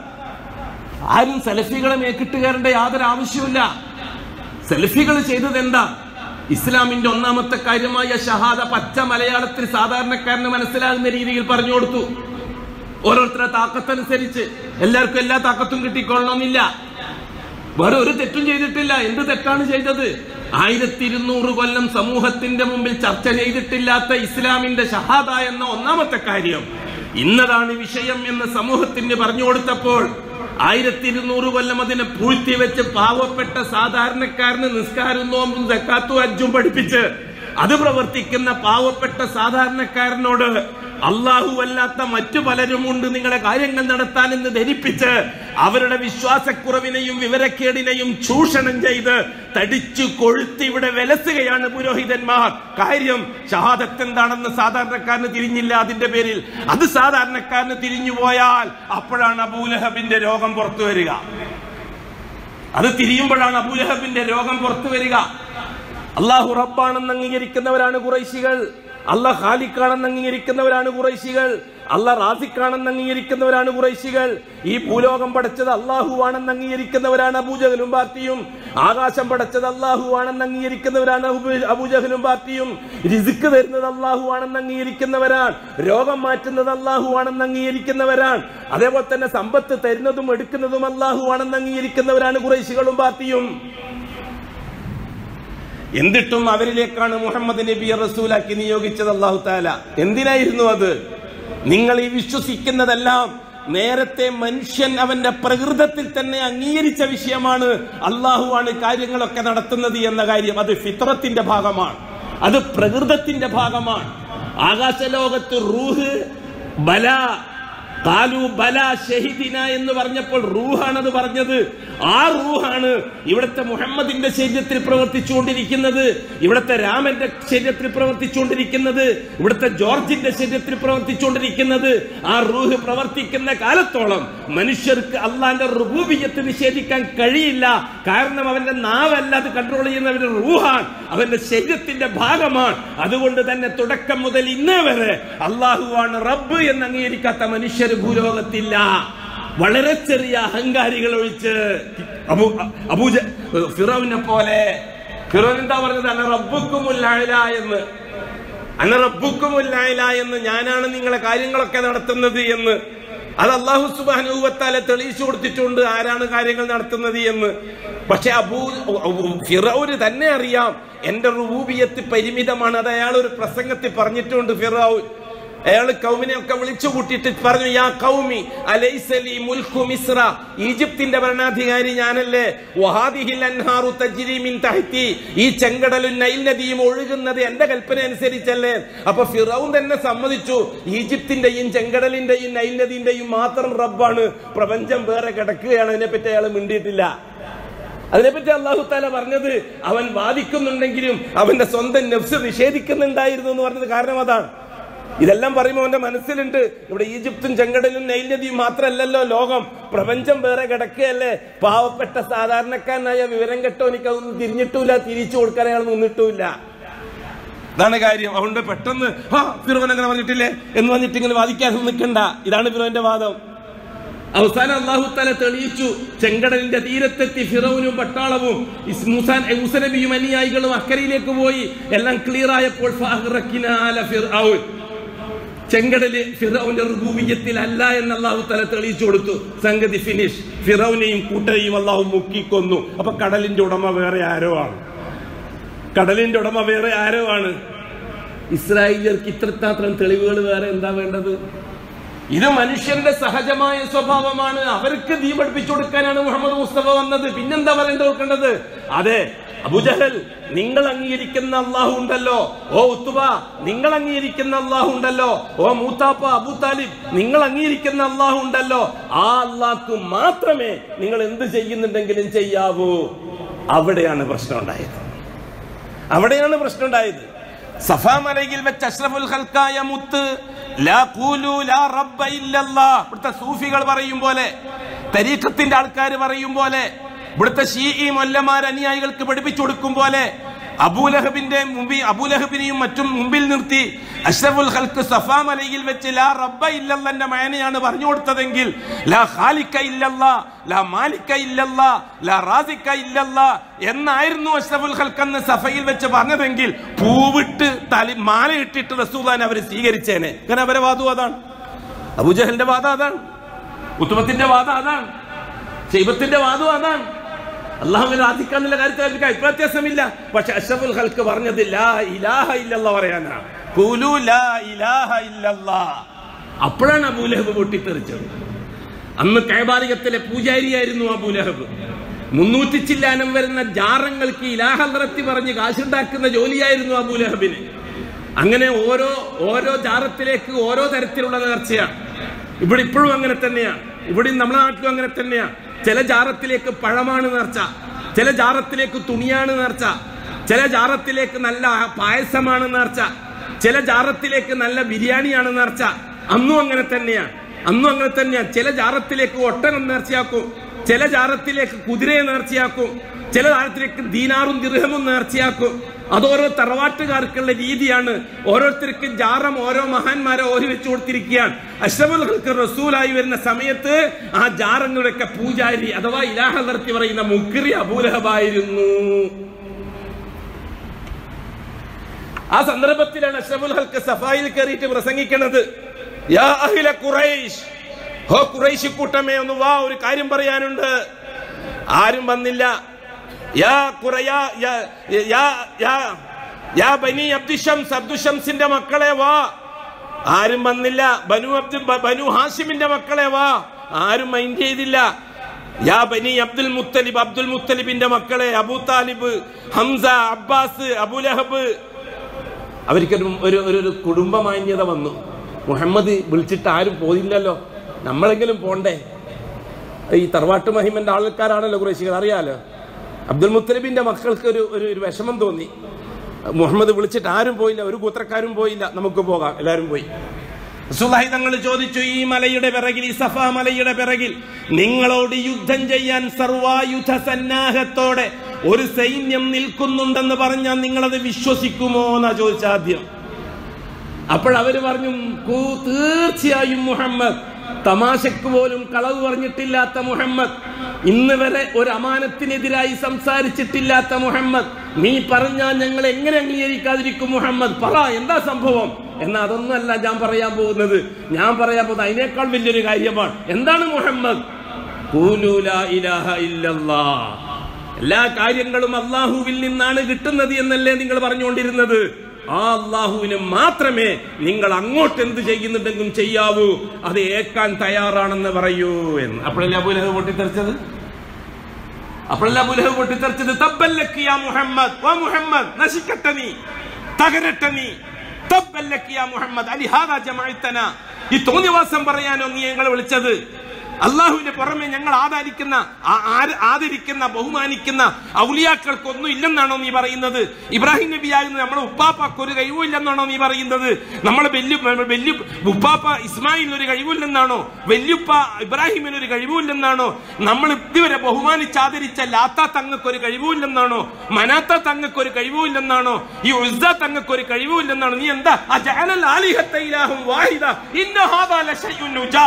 ആരും സെൽഫികളെ മേക്കിട്ടുകാരന്റെ യാതൊരു ആവശ്യമില്ല സെൽഫികൾ ചെയ്തത് എന്താ ഇസ്ലാമിന്റെ ഒന്നാമത്തെ കാര്യമായ ഷഹാദ പച്ച മലയാളത്തിൽ സാധാരണക്കാരന് മനസ്സിലാകുന്ന രീതിയിൽ പറഞ്ഞു കൊടുത്തു ഓരോരുത്തരുടെ താക്കത്തനുസരിച്ച് എല്ലാവർക്കും എല്ലാ താക്കത്തും കിട്ടിക്കൊള്ളണമെന്നില്ല വേറെ ഒരു തെറ്റും ചെയ്തിട്ടില്ല എന്ത് തെറ്റാണ് ചെയ്തത് ആയിരത്തി ഇരുന്നൂറ് കൊല്ലം സമൂഹത്തിന്റെ മുമ്പിൽ ചർച്ച ചെയ്തിട്ടില്ലാത്ത ഇസ്ലാമിന്റെ ഷഹാദ എന്ന ഒന്നാമത്തെ കാര്യം ഇന്നതാണ് വിഷയം എന്ന് സമൂഹത്തിന് പറഞ്ഞു കൊടുത്തപ്പോൾ ആയിരത്തി ഇരുന്നൂറ് കൊല്ലം അതിനെ പൂഴ്ത്തി വെച്ച് പാവപ്പെട്ട സാധാരണക്കാരന് നിസ്കാരം നോമ്പും സക്കാത്തും അജ്ജും പഠിപ്പിച്ച് അത് പ്രവർത്തിക്കുന്ന പാവപ്പെട്ട സാധാരണക്കാരനോട് അള്ളാഹു അല്ലാത്ത മറ്റു പലരുമുണ്ട് നിങ്ങളെ കാര്യങ്ങൾ നടത്താൻ എന്ന് ധരിപ്പിച്ച് അവരുടെ വിശ്വാസക്കുറവിനെയും വിവരക്കേടിനെയും ചൂഷണം ചെയ്ത് തടിച്ചു കൊഴുത്തി ഇവിടെ വിലസുകയാണ് പുരോഹിതന്മാർ കാര്യം ഷഹാദത്ത് എന്താണെന്ന് സാധാരണക്കാരന് തിരിഞ്ഞില്ല അതിന്റെ പേരിൽ അത് സാധാരണക്കാരന് തിരിഞ്ഞു പോയാൽ അപ്പോഴാണ് അബൂലഹബിന്റെ രോഗം പുറത്തു വരിക അത് തിരിയുമ്പോഴാണ് അബൂലഹബിന്റെ രോഗം പുറത്തു വരിക അള്ളാഹു റബ്ബാണെന്ന് അംഗീകരിക്കുന്നവരാണ് കുറൈശികൾ അള്ളാഹ് ഖാലിക്കാണെന്ന് അംഗീകരിക്കുന്നവരാണ് കുറൈശികൾ അള്ളാഹ് റാസിക്കാണെന്ന് അംഗീകരിക്കുന്നവരാണ് കുറൈശികൾ ഈ ഭൂലോകം പടച്ചത് അള്ളാഹു ആണെന്ന് അംഗീകരിക്കുന്നവരാണ് അബൂജഹലും പാർട്ടിയും ആകാശം പടച്ചത് അള്ളാഹു ആണെന്ന് അംഗീകരിക്കുന്നവരാണ് അബൂ- അബൂജഹലും പാർട്ടിയും രിസുക്ക് തരുന്നത് അള്ളാഹു ആണെന്ന് അംഗീകരിക്കുന്നവരാണ് രോഗം മാറ്റുന്നത് അള്ളാഹു ആണെന്ന് അംഗീകരിക്കുന്നവരാണ് അതേപോലെ തന്നെ സമ്പത്ത് തരുന്നതും എടുക്കുന്നതും അള്ളാഹു ആണെന്ന് അംഗീകരിക്കുന്നവരാണ് കുറൈശികളും പാർട്ടിയും എന്നിട്ടും അവരിലേക്കാണ് മുഹമ്മദ് നബിയെ റസൂലാക്കി നിയോഗിച്ചത് അള്ളാഹു താല എന്തിനായിരുന്നു അത് നിങ്ങൾ ഈ വിശ്വസിക്കുന്നതെല്ലാം നേരത്തെ മനുഷ്യൻ അവന്റെ പ്രകൃതത്തിൽ തന്നെ അംഗീകരിച്ച വിഷയമാണ് അള്ളാഹുവാണ് കാര്യങ്ങളൊക്കെ നടത്തുന്നത് എന്ന കാര്യം അത് ഫിത്രത്തിന്റെ ഭാഗമാണ് അത് പ്രകൃതത്തിന്റെ ഭാഗമാണ് ആകാശലോകത്ത് റൂഹ് ബല കാലു ബല ഷഹിദിന എന്ന് പറഞ്ഞപ്പോൾ റൂഹാണത് പറഞ്ഞത് ആ റൂഹാണ് ഇവിടുത്തെ മുഹമ്മദിന്റെ ശരീരത്തിൽ പ്രവർത്തിച്ചുകൊണ്ടിരിക്കുന്നത് ഇവിടുത്തെ രാമന്റെ ശരീരത്തിൽ പ്രവർത്തിച്ചുകൊണ്ടിരിക്കുന്നത് ഇവിടുത്തെ ജോർജിന്റെ ശരീരത്തിൽ പ്രവർത്തിച്ചുകൊണ്ടിരിക്കുന്നത് ആ റൂഹ് പ്രവർത്തിക്കുന്ന കാലത്തോളം മനുഷ്യർക്ക് അള്ളാന്റെ റുബൂബിയത്ത് നിഷേധിക്കാൻ കഴിയില്ല കാരണം അവന്റെ നാവല്ല അത് കൺട്രോൾ ചെയ്യുന്നവന്റെ റൂഹാൻ അവന്റെ ശരീരത്തിന്റെ ഭാഗമാണ് അതുകൊണ്ട് തന്നെ തുടക്കം മുതൽ ഇന്നേ വരെ അള്ളാഹുവാണ് റബ്ബ് എന്ന് അംഗീകരിക്കാത്ത മനുഷ്യർ ഭൂലോകത്തില്ല വളരെ ചെറിയ അഹങ്കാരികൾ ഒഴിച്ച് അബൂ അബൂജ ഫിറോവിനെ പോലെ ഫിറോൻ എന്താ പറഞ്ഞത് അന റബ്ബുക്കുമുല്ല എന്ന് അന റബ്ബുക്കുമുല്ല എന്ന് ഞാനാണ് നിങ്ങളെ കാര്യങ്ങളൊക്കെ നടത്തുന്നത് എന്ന് അത് അള്ളാഹു സുബാനുവത്താലെ തെളിയിച്ചു കൊടുത്തിട്ടുണ്ട് ആരാണ് കാര്യങ്ങൾ നടത്തുന്നത് എന്ന് പക്ഷെ അബൂ ഫിറൌന് തന്നെ അറിയാം എന്റെ റുബൂബിയത്ത് പരിമിതമാണ് അത് അയാൾ ഒരു പ്രസംഗത്തിൽ പറഞ്ഞിട്ടുണ്ട് ഫിറൌൻ അയാൾ കൗമിനെയൊക്കെ വിളിച്ചു കൂട്ടിയിട്ട് പറഞ്ഞു യാ കൗമി അലൈസലി മുൽഖു മിസ്ര ഈജിപ്തിന്റെ ഭരണാധികാരി ഞാനല്ലേ വഹാദിഹിൽ അൻഹാറു തജ്രി മിൻ തഹ്തി ഈ ചെങ്കടലും നൈൽ നദിയും ഒഴുകുന്നത് എന്റെ കൽപ്പന അനുസരിച്ചല്ലേ അപ്പൊ ഫിറൌൻ തന്നെ സമ്മതിച്ചു ഈജിപ്തിന്റെയും ചെങ്കടലിന്റെയും നൈൽ നദിന്റെയും മാത്രം റബ്ബാണ് പ്രപഞ്ചം വേറെ കിടക്കുകയാണ് അതിനെപ്പറ്റി അയാൾ മിണ്ടിയിട്ടില്ല അതിനെപ്പറ്റി അള്ളാഹു താല പറഞ്ഞത് അവൻ വാദിക്കുന്നുണ്ടെങ്കിലും അവന്റെ സ്വന്തം നെഫ്സ് നിഷേധിക്കുന്നുണ്ടായിരുന്നു എന്ന് പറഞ്ഞത് കാരണം അതാണ് ഇതെല്ലാം പറയുമ്പോൾ അവന്റെ മനസ്സിലുണ്ട് ഇവിടെ ഈജിപ്തും ചെങ്കടലും നൈൽ നദിയും മാത്രമല്ലല്ലോ ലോകം പ്രപഞ്ചം വേറെ കിടക്കുകയല്ലേ പാവപ്പെട്ട സാധാരണക്കാരനായ വിവരം കെട്ടോ എനിക്ക് അതൊന്നും തിരിഞ്ഞിട്ടില്ല തിരിച്ചു കൊടുക്കാൻ അയാൾ നിന്നിട്ടുമില്ല ഇതാണ് കാര്യം അതുകൊണ്ട് പെട്ടെന്ന് ആ ഫിറോൻ അങ്ങനെ പറഞ്ഞിട്ടില്ലേ എന്ന് പറഞ്ഞിട്ട് ഇങ്ങനെ വാദിക്കാനൊന്നും നിൽക്കണ്ട ഇതാണ് ഫിറോന്റെ വാദം അവസാനം അള്ളാഹു തല തെളിയിച്ചു ചെങ്കടലിന്റെ തീരത്തെത്തി ഫിറോനും പട്ടാളവും ഇസ് മൂസാൻ മൂസനബിയും അനുയായികളും അക്കരയിലേക്ക് പോയി എല്ലാം ക്ലിയർ ആയപ്പോൾ ഫഅഗ്റഖ്നാല ഫിർഔൻ. ചെങ്കടല് ഫിറൌന്റെ റുബൂബിയത്തിൽ അല്ല എന്ന് അള്ളാഹു തല തെളിയിച്ചു കൊടുത്തു സംഗതി ഫിനിഷ് ഫിറൌനെയും കൂട്ടരെയും അള്ളാഹു മുക്കിക്കൊന്നു അപ്പൊ കടലിന്റെ ഉടമ വേറെ ആരോ ആണ് കടലിന്റെ ഉടമ വേറെ ആരോ ആണ് ഇസ്രായേലിയർക്ക് ഇത്രത്താത്രം തെളിവുകൾ വേറെ എന്താ വേണ്ടത് ഇത് മനുഷ്യന്റെ സഹജമായ സ്വഭാവമാണ് അവർക്ക് ദീ പഠിപ്പിച്ചു കൊടുക്കാനാണ് മുഹമ്മദ് മുസ്തഫ വന്നത് പിന്നെന്താ പറയേണ്ട കൊടുക്കേണ്ടത് അതെ അബുജഹൽ നിങ്ങൾ അംഗീകരിക്കുന്ന അള്ളാഹു ഉണ്ടല്ലോ ഓ ഉത്തുബ നിങ്ങൾ അംഗീകരിക്കുന്ന അള്ളാഹു ഉണ്ടല്ലോ ഓ മൂത്താപ്പ അബു താലിബ് നിങ്ങൾ അംഗീകരിക്കുന്ന അള്ളാഹു ഉണ്ടല്ലോ ആ അള്ളാഹ്ക്ക് മാത്രമേ നിങ്ങൾ എന്ത് ചെയ്യുന്നുണ്ടെങ്കിലും ചെയ്യാവൂ അവിടെയാണ് പ്രശ്നം ഉണ്ടായത് അവിടെയാണ് പ്രശ്നം ഉണ്ടായത് സഫാ മലയിൽ വെച്ച് അഷ്റഫുൽ ഖൽക്കായ മുത്ത് ലാ ഖൂലു ലാ റബ്ബ ഇല്ലല്ലാ ഇവിടുത്തെ സൂഫികൾ പറയും പോലെ തരീഖത്തിന്റെ ആൾക്കാർ പറയും പോലെ ഇവിടുത്തെ ഷീഇ മൊല്ലമാർ അനുയായികൾക്ക് പഠിപ്പിച്ചു കൊടുക്കും പോലെ അബൂലഹബിന്റെ മുമ്പിൽ അബൂലഹബിനെയും മറ്റും മുമ്പിൽ നിർത്തി അഷ്റഫുൽ ഖൽക്ക് സഫാ മലയിൽ വെച്ച് ലാ റബ്ബ ഇല്ലല്ലന്റെ മയനെയാണ് പറഞ്ഞു കൊടുത്തതെങ്കിൽ ലാ ഖാലിക്ക ഇല്ലല്ല ലാ മാലിക്ക ഇല്ലല്ല ലാ റാസിക്ക ഇല്ലല്ല എന്നായിരുന്നു അഷ്റഫുൽ ഖൽക്ക് എന്ന് സഫയിൽ വെച്ച് പറഞ്ഞതെങ്കിൽ പൂവിട്ട് തലി മാലയിട്ടിട്ട് റസൂലാൻ അവർ സ്വീകരിച്ചേനെ കാരണം അവരെ വാദം അതാണ് അബുജഹലിന്റെ വാദം അതാണ് ഉത്തുമത്തിന്റെ വാദം അതാണ് ശൈബത്തിന്റെ വാദം അതാണ് അള്ളാഹുവിനെ ആധിക്കാന്നുള്ള കാര്യത്തിൽ അവർക്ക് അഭിപ്രായ വ്യത്യാസമില്ല പക്ഷെ അഷഫുൽ ഹൽക്ക് പറഞ്ഞത് ലാ ഇലാഹ ഇല്ലല്ല പറയാനാ ഖുലു ലാ ഇലാഹ ഇല്ലല്ലാ അപ്പോഴാണ് അബൂലഹബ് പൊട്ടിത്തെറിച്ചത് അന്ന് കൈബാലികത്തിലെ പൂജാരിയായിരുന്നു അബൂലഹബ് മുന്നൂറ്റി ചില്ലാനം വരുന്ന ജാറങ്ങൾക്ക് ഇലാഹ നിറത്തി പറഞ്ഞ് കാശുണ്ടാക്കുന്ന ജോലിയായിരുന്നു അബൂലഹബിന് അങ്ങനെ ഓരോ ഓരോ ജാറത്തിലേക്ക് ഓരോ തരത്തിലുള്ള നേർച്ചയാണ് ഇവിടെ ഇപ്പോഴും അങ്ങനെ തന്നെയാണ് ഇവിടെ നമ്മുടെ നാട്ടിലും അങ്ങനെ തന്നെയാണ് ചില ജാറത്തിലേക്ക് പഴമാണ് നേർച്ച ചില ജാറത്തിലേക്ക് തുണിയാണ് നേർച്ച ചില ജാറത്തിലേക്ക് നല്ല പായസമാണ് നേർച്ച ചില ജാറത്തിലേക്ക് നല്ല ബിരിയാണിയാണ് നേർച്ച അന്നും അങ്ങനെ തന്നെയാണ് അന്നും അങ്ങനെ തന്നെയാണ് ചില ജാറത്തിലേക്ക് ഒട്ടകം നേർച്ചയാക്കും ചില ജാറത്തിലേക്ക് കുതിരയെ നേർച്ചയാക്കും ചില ജാറത്തിലേക്ക് ദീനാറും ദിർഹമും നേർച്ചയാക്കും അതോരോ തറവാട്ടുകാർക്കുള്ള രീതിയാണ് ഓരോരുത്തർക്കും ജാറം ഓരോ മഹാന്മാരെ ഓരി വെച്ചു കൊടുത്തിരിക്കുകയാണ് അഷ്റഫുൽ ഖൽക്ക് റസൂലായി വരുന്ന സമയത്ത് ആ ജാറങ്ങളുടെയൊക്കെ പൂജാരി അഥവാ ഇലാഹ നിർത്തി പറയുന്ന മുക്രി അബൂലഹബായിരുന്നു ആ സന്ദർഭത്തിലാണ് അഷ്റഫുൽ ഹൽക്ക് സഫായിൽ കയറിയിട്ട് പ്രസംഗിക്കുന്നത് യാ അഹില ഖുറൈശ് ഹോ ഖുറൈശി കൂട്ടമേ ഒന്ന് വാ ഒരു കാര്യം പറയാനുണ്ട് ആരും വന്നില്ല യാ ഖുറയാ യാ യാ യാ യാ ബനി അബ്ദുഷംസ് അബ്ദുഷംസിന്റെ മക്കളെ വാ ആരും വന്നില്ല ബനു അബ്ദു ബ- ബനു ഹാഷിമിന്റെ മക്കളെ വാ ആരും മൈൻഡ് ചെയ്തില്ല യാ ബനി അബ്ദുൽ മുത്തലിബ് അബ്ദുൽ മുത്തലിബിന്റെ മക്കളെ Abu Talib Hamza Abbas Abu Lahab അവർക്കൊരു ഒരു ഒരു ഒരു കുടുംബമാന്യത വന്നു മുഹമ്മദ് വിളിച്ചിട്ട് ആരും പോയില്ലല്ലോ നമ്മളെങ്കിലും പോണ്ടേ ഈ തറവാട്ട് മഹിമന്റെ ആൾക്കാരാണല്ലോ കുറേശികൾ അറിയാലോ അബ്ദുൽ മുത്തലിബിന്റെ മക്കൾക്ക് ഒരു ഒരു ഒരു വിഷമം തോന്നി മുഹമ്മദ് വിളിച്ചിട്ട് ആരും പോയില്ല ഒരു കൂത്രക്കാരും പോയില്ല നമുക്ക് പോകാം എല്ലാവരും പോയി റസൂലുള്ളാഹി തങ്ങൾ ചോദിച്ചു ഈ മലയുടെ പിറകിൽ ഈ സഫ മലയുടെ പിറകിൽ നിങ്ങളോട് യുദ്ധം ചെയ്യാൻ സർവായുധ സന്നാഹത്തോടെ ഒരു സൈന്യം നിൽക്കുന്നുണ്ടെന്ന് പറഞ്ഞാൽ നിങ്ങളത് വിശ്വസിക്കുമോ എന്നാ ചോദിച്ച ആദ്യം അപ്പോഴവര് പറഞ്ഞു "കൂ- തീർച്ചയായും മുഹമ്മദ് തമാശക്ക് പോലും കളവ് പറഞ്ഞിട്ടില്ലാത്ത മുഹമ്മദ് ഇന്ന് വരെ ഒരു അമാനത്തിനെതിരായി സംസാരിച്ചിട്ടില്ലാത്ത മുഹമ്മദ് നീ പറഞ്ഞാൽ ഞങ്ങൾ എങ്ങനെ അംഗീകരിക്കാതിരിക്കും മുഹമ്മദ് പറ എന്താ സംഭവം എന്നാ അതൊന്നുമല്ല ഞാൻ പറയാൻ പോകുന്നത് ഞാൻ പറയാൻ പോകുന്നത് അതിനേക്കാൾ വലിയൊരു കാര്യമാണ് എന്താണ് മുഹമ്മദ് ഖൂലൂ ലാ ഇലാഹ ഇല്ലല്ലാ. എല്ലാ കാര്യങ്ങളും അള്ളാഹുവിൽ നിന്നാണ് കിട്ടുന്നത് എന്നല്ലേ നിങ്ങൾ പറഞ്ഞുകൊണ്ടിരുന്നത് ആ അള്ളാഹുവിന് മാത്രമേ നിങ്ങൾ അങ്ങോട്ട് എന്ത് ചെയ്യുന്നുണ്ടെങ്കിലും ചെയ്യാവൂ അത് ഏക്കാൻ തയ്യാറാണെന്ന് പറയൂ എന്ന് അപ്പോഴല്ലേ അബുലഹ് പൊട്ടിത്തെറിച്ചത് അപ്പോഴല്ല അബുലഹ് പൊട്ടിത്തെറിച്ചത് തബ്ബല്ലക്ക് യാ മുഹമ്മദ് വാ മുഹമ്മദ് നശിക്കട്ടെ നീ തകരട്ടെ നീ തബ്ബല്ലക്ക് യാ മുഹമ്മദ് അലിഹാദ ജമഅത്തന ഈ തോന്നിവാസം പറയാനോ നീ ഞങ്ങളെ വിളിച്ചത് അള്ളാഹുവിന്റെ പുറമെ ഞങ്ങൾ ആദരിക്കുന്ന ആ- ആര് ആദരിക്കുന്ന ബഹുമാനിക്കുന്ന ഔലിയാക്കൾക്കൊന്നും ഇല്ലെന്നാണോ നീ പറയുന്നത് ഇബ്രാഹിം നബിയാകുന്ന നമ്മുടെ ഉപ്പാപ്പക്ക് ഒരു കഴിവും ഇല്ലെന്നാണോ നീ പറയുന്നത് നമ്മളെ വെല്ലു വെല്ലു ഉപ്പാപ്പ ഇസ്മായിലിന് ഒരു കഴിവില്ലെന്നാണോ വെല്ലുപ്പ ഇബ്രാഹിമിന് ഒരു കഴിവില്ലെന്നാണോ നമ്മൾ ഇതുവരെ ബഹുമാനിച്ച് ആദരിച്ച ലാത്ത തങ്ങൾക്ക് ഒരു കഴിവില്ലെന്നാണോ മനാത്ത തങ്ങൾക്ക് ഒരു കഴിവില്ലെന്നാണോ ഈ ഉസ്സ തങ്ങൾക്ക് ഒരു കഴിവില്ലെന്നാണോ നീ എന്താ അജഅലൽ ആലിഹത്ത ഇലാഹും വാഹിദ ഇന്ന ഹാദാ ലശയ്ഉൻ ഉജാ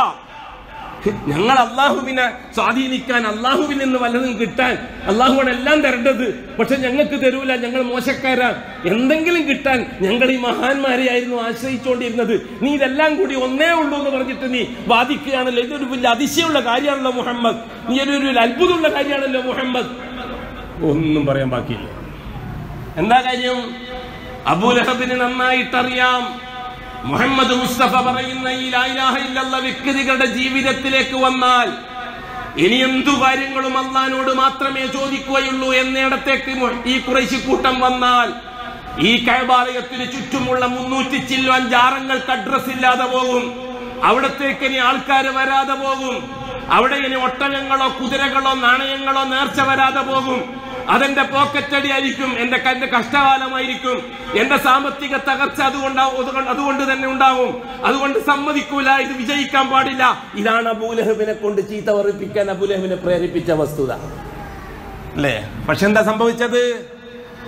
ഞങ്ങൾ അള്ളാഹുവിനെ സ്വാധീനിക്കാൻ അള്ളാഹുവിൽ നിന്ന് വല്ലതും കിട്ടാൻ അള്ളാഹുവാണ് എല്ലാം തരേണ്ടത് പക്ഷെ ഞങ്ങൾക്ക് തരൂല ഞങ്ങൾ മോശക്കാരാണ് എന്തെങ്കിലും കിട്ടാൻ ഞങ്ങൾ ഈ മഹാന്മാരെയായിരുന്നു ആശ്രയിച്ചുകൊണ്ടിരുന്നത് നീ ഇതെല്ലാം കൂടി ഒന്നേ ഉള്ളൂ എന്ന് പറഞ്ഞിട്ട് നീ വാദിക്കുകയാണല്ലോ ഇതൊരു വലിയ അതിശയമുള്ള കാര്യമാണല്ലോ മുഹമ്മദ് നീ ഒരു ഒരു അത്ഭുതമുള്ള കാര്യമാണല്ലോ മുഹമ്മദ് ഒന്നും പറയാൻ ബാക്കിയില്ല എന്താ കാര്യം അബൂലഹബിന് നന്നായിട്ടറിയാം മുഹമ്മദ് മുസ്തഫ പറയുന്ന ഈ ലായിലാഹ ഇല്ലല്ല വ്യക്തികളുടെ ജീവിതത്തിലേക്ക് വന്നാൽ ഇനി എന്തു കാര്യങ്ങളും അള്ളഹാനോട് മാത്രമേ ചോദിക്കുകയുള്ളൂ എന്നിടത്തേക്ക് മു- ഈ കുറേശി കൂട്ടം വന്നാൽ ഈ കൈബാലയത്തിന് ചുറ്റുമുള്ള മുന്നൂറ്റി ചില്ലുവാൻ ജാറങ്ങൾക്ക് അഡ്രസ് ഇല്ലാതെ പോകും അവിടത്തേക്ക് ഇനി ആൾക്കാർ വരാതെ പോകും അവിടെ ഇനി ഒട്ടകങ്ങളോ കുതിരകളോ നാണയങ്ങളോ നേർച്ച വരാതെ പോകും അതെന്റെ പോക്കറ്റ് അടിയായിരിക്കും എന്റെ ക- എന്റെ കഷ്ടകാലമായിരിക്കും എന്റെ സാമ്പത്തിക തകർച്ച അതുകൊണ്ടാവും അതുകൊണ്ട് അതുകൊണ്ട് തന്നെ ഉണ്ടാവും അതുകൊണ്ട് സമ്മതിക്കൂല ഇത് വിജയിക്കാൻ പാടില്ല ഇതാണ് അബൂലഹബിനെ കൊണ്ട് ചീത്ത പറയിപ്പിക്കാൻ അബൂലഹബിനെ പ്രേരിപ്പിച്ച വസ്തുത അല്ലേ പക്ഷെ എന്താ സംഭവിച്ചത്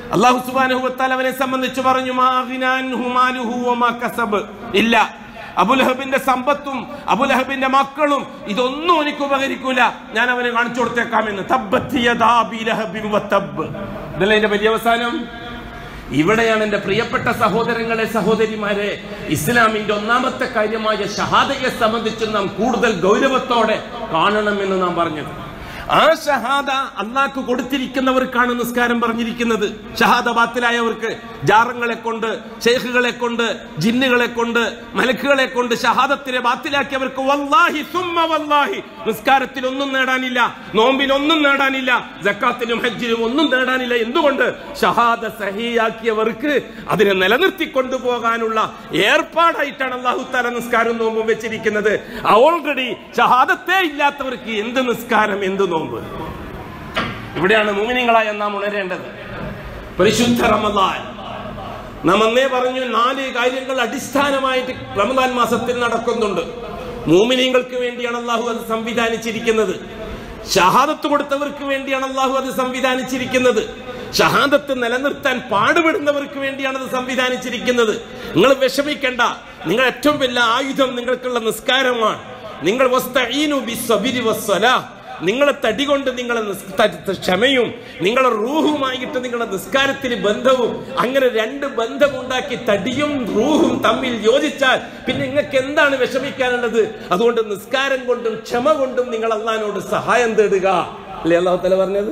അള്ളാഹു സുബാനുഹുത്താൽ അവനെ സംബന്ധിച്ച് പറഞ്ഞു "മാ അഗ്നാ അൻഹു മാലുഹു വമാ കസബ്." ഇല്ല അബുലഹബിന്റെ സമ്പത്തും അബുലഹബിന്റെ മക്കളും ഇതൊന്നും എനിക്ക് ഉപകരിക്കൂല ഞാൻ അവനെ കാണിച്ചു കൊടുത്തേക്കാമെന്ന് തബ്ബത്ത് യദാ അബീ ലഹബിൻ വതബ്ബ്. ഇതല്ലേ ഇതിന്റെ വലിയ അവസാനം ഇവിടെയാണ് എന്റെ പ്രിയപ്പെട്ട സഹോദരങ്ങളെ സഹോദരിമാരെ ഇസ്ലാമിന്റെ ഒന്നാമത്തെ കാര്യമായ ഷഹാദയെ സംബന്ധിച്ച് നാം കൂടുതൽ ഗൗരവത്തോടെ കാണണമെന്ന് നാം പറഞ്ഞത് ആ ഷഹാദ അള്ളാഹ്ക്ക് കൊടുത്തിരിക്കുന്നവർക്കാണ് നിസ്കാരം പറഞ്ഞിരിക്കുന്നത് ഷഹാദ ബാത്തിലായവർക്ക് ജാറങ്ങളെ കൊണ്ട് ഷെയ്ഖുകളെ കൊണ്ട് ജിന്നുകളെ കൊണ്ട് മലക്കുകളെ കൊണ്ട് ഷഹാദത്തിനെ ബാത്തിലാക്കിയവർക്ക് വല്ലാഹി സുമ്മ വല്ലാഹി നിസ്കാരത്തിൽ ഒന്നും നേടാനില്ല നോമ്പിൽ ഒന്നും നേടാനില്ല ജക്കാത്തിലും ഹജ്ജിലും ഒന്നും നേടാനില്ല എന്തുകൊണ്ട് ഷഹാദ സഹിയാക്കിയവർക്ക് അതിനെ നിലനിർത്തി കൊണ്ടുപോകാനുള്ള ഏർപ്പാടായിട്ടാണ് അള്ളാഹു തല നിസ്കാരം നോമ്പും വെച്ചിരിക്കുന്നത് ഓൾറെഡി ഷഹാദത്തെ ഇല്ലാത്തവർക്ക് എന്ത് നിസ്കാരം എന്ത് നോമ്പ് ഇവിടെയാണ് മൂമിനിങ്ങളായ നാം ഉണരേണ്ടത് പരിശുദ്ധ റമദാൻ നാം അന്നേ പറഞ്ഞു നാല് കാര്യങ്ങൾ അടിസ്ഥാനമായിട്ട് റമദാൻ മാസത്തിൽ നടക്കുന്നുണ്ട് മൂമിനിങ്ങൾക്ക് വേണ്ടിയാണ് അള്ളാഹു അത് സംവിധാനിച്ചിരിക്കുന്നത് ഷഹാദത്ത് കൊടുത്തവർക്ക് വേണ്ടിയാണ് അള്ളാഹു അത് സംവിധാനിച്ചിരിക്കുന്നത് ഷഹാദത്ത് നിലനിർത്താൻ പാടുപെടുന്നവർക്ക് വേണ്ടിയാണ് അത് സംവിധാനിച്ചിരിക്കുന്നത് നിങ്ങൾ വിഷമിക്കേണ്ട നിങ്ങൾ ഏറ്റവും വലിയ ആയുധം നിങ്ങൾക്കുള്ള നിസ്കാരമാണ് നിങ്ങൾ വസ്തഈനു ബിസ്സബിരി വസ്സലാ നിങ്ങളെ തടി കൊണ്ട് നിങ്ങളെ നിസ്- ത- ക്ഷമയും നിങ്ങളെ റൂഹുമായിട്ട് നിങ്ങളുടെ നിസ്കാരത്തിന് ബന്ധവും അങ്ങനെ രണ്ട് ബന്ധമുണ്ടാക്കി തടിയും റൂഹും തമ്മിൽ യോജിച്ചാൽ പിന്നെ നിങ്ങൾക്ക് എന്താണ് വിഷമിക്കാനുള്ളത് അതുകൊണ്ട് നിസ്കാരം കൊണ്ടും ക്ഷമ കൊണ്ടും നിങ്ങൾ അള്ളഹാനോട് സഹായം തേടുക അല്ലേ അള്ളാഹു തല പറഞ്ഞത്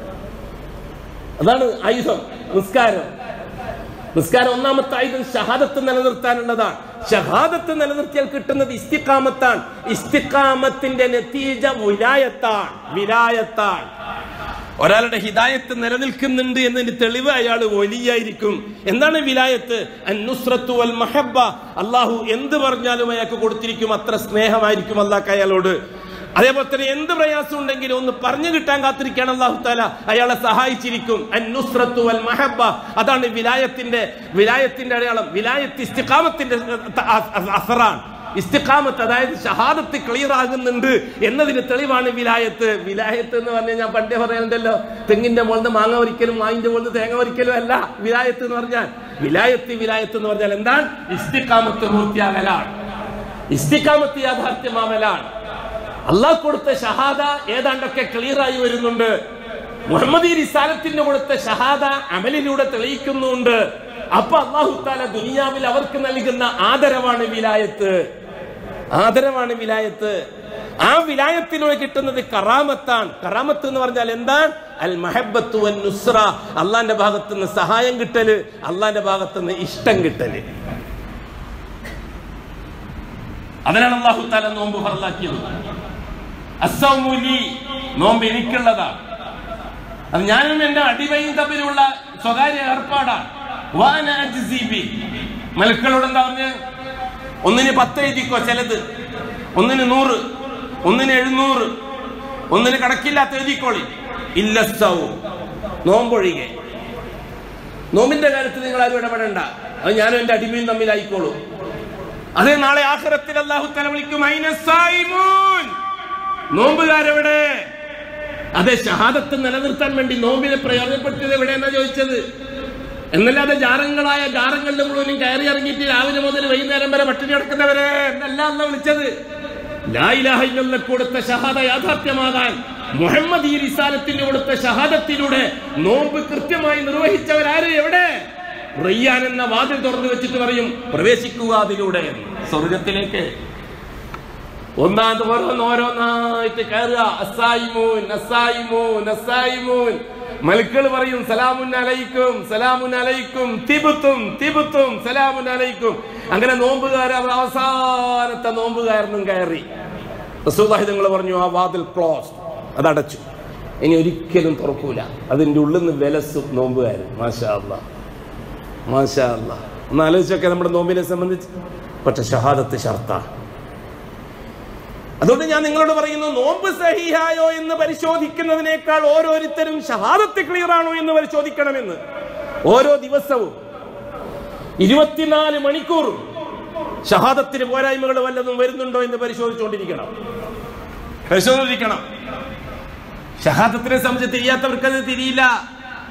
അതാണ് ആയുധം നിസ്കാരം നിസ്കാരം ഒന്നാമത്തെ ആയുധം ഷഹാദത്ത് നിലനിർത്താനുള്ളതാണ് ഷഹാദത്ത് നിലനിർത്തിയാൽ കിട്ടുന്നത് ഇസ്തിക്കാമത്താണ് ഇസ്തിക്കാമത്തിന്റെ നെത്തീജ വിലായത്താണ് വിലായത്താണ് ഒരാളുടെ ഹിദായത്ത് നിലനിൽക്കുന്നുണ്ട് എന്നതിന് തെളിവ് അയാൾ വലിയായിരിക്കും എന്താണ് വിലായത്ത് അന്നുസ്രത്തു വൽ മഹബ്ബ അള്ളാഹു എന്ത് പറഞ്ഞാലും അയാൾക്ക് കൊടുത്തിരിക്കും അത്ര സ്നേഹമായിരിക്കും അള്ളാഹ് അയാളോട് അതേപോലെ തന്നെ എന്ത് പ്രയാസം ഉണ്ടെങ്കിലും ഒന്ന് പറഞ്ഞു കിട്ടാൻ കാത്തിരിക്കുകയാണ് അള്ളാഹു താല അയാളെ സഹായിച്ചിരിക്കും അന്നുസ്രത്തു വൽ മഹബ്ബ അതാണ് വിലായത്തിന്റെ വിലായത്തിന്റെ അടയാളം വിലായത്ത് ഇസ്തിഖാമത്തിന്റെ അസറാണ് ഇസ്തിഖാമത്ത് അതായത് ഷഹാദത്ത് ക്ലിയർ ആകുന്നുണ്ട് എന്നതിന് തെളിവാണ് വിലായത്ത് വിലായത്ത് എന്ന് പറഞ്ഞാൽ ഞാൻ പണ്ടേ പറയുന്നുണ്ടല്ലോ തെങ്ങിന്റെ മുകളിൽ മാങ്ങ ഒരിക്കലും മാവിന്റെ മുകളിൽ തേങ്ങ ഒരിക്കലും അല്ല വിലായത്ത് എന്ന് പറഞ്ഞാൽ വിലായത്ത് വിലായത്ത് എന്ന് പറഞ്ഞാൽ എന്താണ് ഇസ്തിഖാമത്ത് പൂർത്തിയാകലാണ് ഇസ്തിഖാമത്ത് യാഥാർത്ഥ്യമാവലാണ് അള്ളാഹ് കൊടുത്ത ഷഹാദ ഏതാണ്ടൊക്കെ ക്ലിയർ ആയി വരുന്നുണ്ട് മുഹമ്മദ് റിസാലത്തിന് കൊടുത്ത ഷഹാദ അമലിലൂടെ തെളിയിക്കുന്നുണ്ട് അപ്പൊ അള്ളാഹു താല ദുനിയാവിൽ അവർക്ക് നൽകുന്ന ആദരവാണ് വിലായത്ത് ആദരവാണ് വിലായത്ത് ആ വിലായത്തിലൂടെ കിട്ടുന്നത് കറാമത്താണ് കറാമത്ത് എന്ന് പറഞ്ഞാൽ എന്താണ് അൽ മഹബത്തു വൻ നുസ്ര അള്ളാന്റെ ഭാഗത്ത് നിന്ന് സഹായം കിട്ടല് അള്ളാന്റെ ഭാഗത്ത് നിന്ന് ഇഷ്ടം കിട്ടല് അതിനാണ് അള്ളാഹു താല നോമ്പ് ഫറലാക്കിയത് അസൗമുലി നോമ്പ് എനിക്കുള്ളതാണ് അത് ഞാനും എന്റെ അടിമയും തമ്മിലുള്ള സ്വകാര്യ ഏർപ്പാടാണ് വാന അജ്സി ബി. മലക്കളോട് എന്താ പറഞ്ഞ് ഒന്നിന് പത്ത് എഴുതിക്കോ ചിലത് ഒന്നിന് നൂറ് ഒന്നിന് എഴുന്നൂറ് ഒന്നിന് കണക്കില്ലാത്ത എഴുതിക്കോളി ഇല്ല സൗ നോമ്പൊഴികെ നോമ്പിന്റെ കാര്യത്തിൽ നിങ്ങൾ ആരും ഇടപെടണ്ട അത് ഞാനും എന്റെ അടിമയും തമ്മിലായിക്കോളൂ അതേ നാളെ ആഖിറത്തിൽ അല്ലാഹു തല വിളിക്കും "അയിന സായിമൂൻ?" നോമ്പുകാരെവിടെ അതെ ഷഹാദത്ത് നിലനിർത്താൻ വേണ്ടി നോമ്പിനെ പ്രയോജനപ്പെടുത്തിയത് എവിടെയെന്നാ ചോദിച്ചത് എന്നല്ലാതെ ജാറങ്ങളായ ജാറങ്ങളുടെ മുഴുവനും കയറി ഇറങ്ങിയിട്ട് രാവിലെ മുതൽ വൈകുന്നേരം വരെ പട്ടിണി കിടക്കുന്നവരെ എന്നല്ല അല്ല വിളിച്ചത് ലാ ഇലാഹ ഇല്ലല്ലാഹ് കൊടുത്ത ഷഹാദ യാഥാർത്ഥ്യമാകാൻ മുഹമ്മദ് ഈ റിസാലത്തിന് കൊടുത്ത ഷഹാദത്തിലൂടെ നോമ്പ് കൃത്യമായി നിർവഹിച്ചവരാര് എവിടെ റയ്യാൻ എന്ന വാതിൽ തുറന്നു വെച്ചിട്ട് പറയും പ്രവേശിക്കുക അതിലൂടെ എന്ന്. സ്വർഗത്തിലേക്ക് ഒന്നാമത് ഓരോന്ന് ഓരോന്നായിട്ട് കയറുക അസായിമൂൻ അസായിമൂൻ അസായിമൂൻ മലക്കൾ പറയും സലാമുൻ അലൈക്കും സലാമുൻ അലൈക്കും തിബുത്തും തിബുത്തും സലാമുൻ അലൈക്കും അങ്ങനെ നോമ്പുകാർ അവർ അവസാനത്തെ നോമ്പുകാരനും കയറി റസൂലുള്ളാഹി നിങ്ങൾ പറഞ്ഞു ആ വാതിൽ ക്ലോസ് അതടച്ചു ഇനി ഒരിക്കലും തുറക്കൂല അതിന്റെ ഉള്ളിൽ നിന്ന് വിലസും നോമ്പുകാരൻ മാഷാ അല്ലാ മാഷാ അല്ലാ ഒന്ന് ആലോചിച്ചൊക്കെ നമ്മുടെ നോമ്പിനെ സംബന്ധിച്ച് പക്ഷെ ഷഹാദത്ത് ഷർത്താണ് അതുകൊണ്ട് ഞാൻ നിങ്ങളോട് പറയുന്നു നോമ്പ് സഹിഹായോ എന്ന് പരിശോധിക്കുന്നതിനേക്കാൾ ഓരോരുത്തരും ഷഹാദത്ത് ക്ലിയർ ആണോ എന്ന് പരിശോധിക്കണമെന്ന് ഓരോ ദിവസവും ഇരുപത്തിനാല് മണിക്കൂറും ഷഹാദത്തിന് പോരായ്മകൾ വല്ലതും വരുന്നുണ്ടോ എന്ന് പരിശോധിച്ചുകൊണ്ടിരിക്കണം പരിശോധിക്കണം ഷഹാദത്തിനെ സംബന്ധിച്ച് തിരിയാത്തവർക്ക് അത് തിരിയില്ല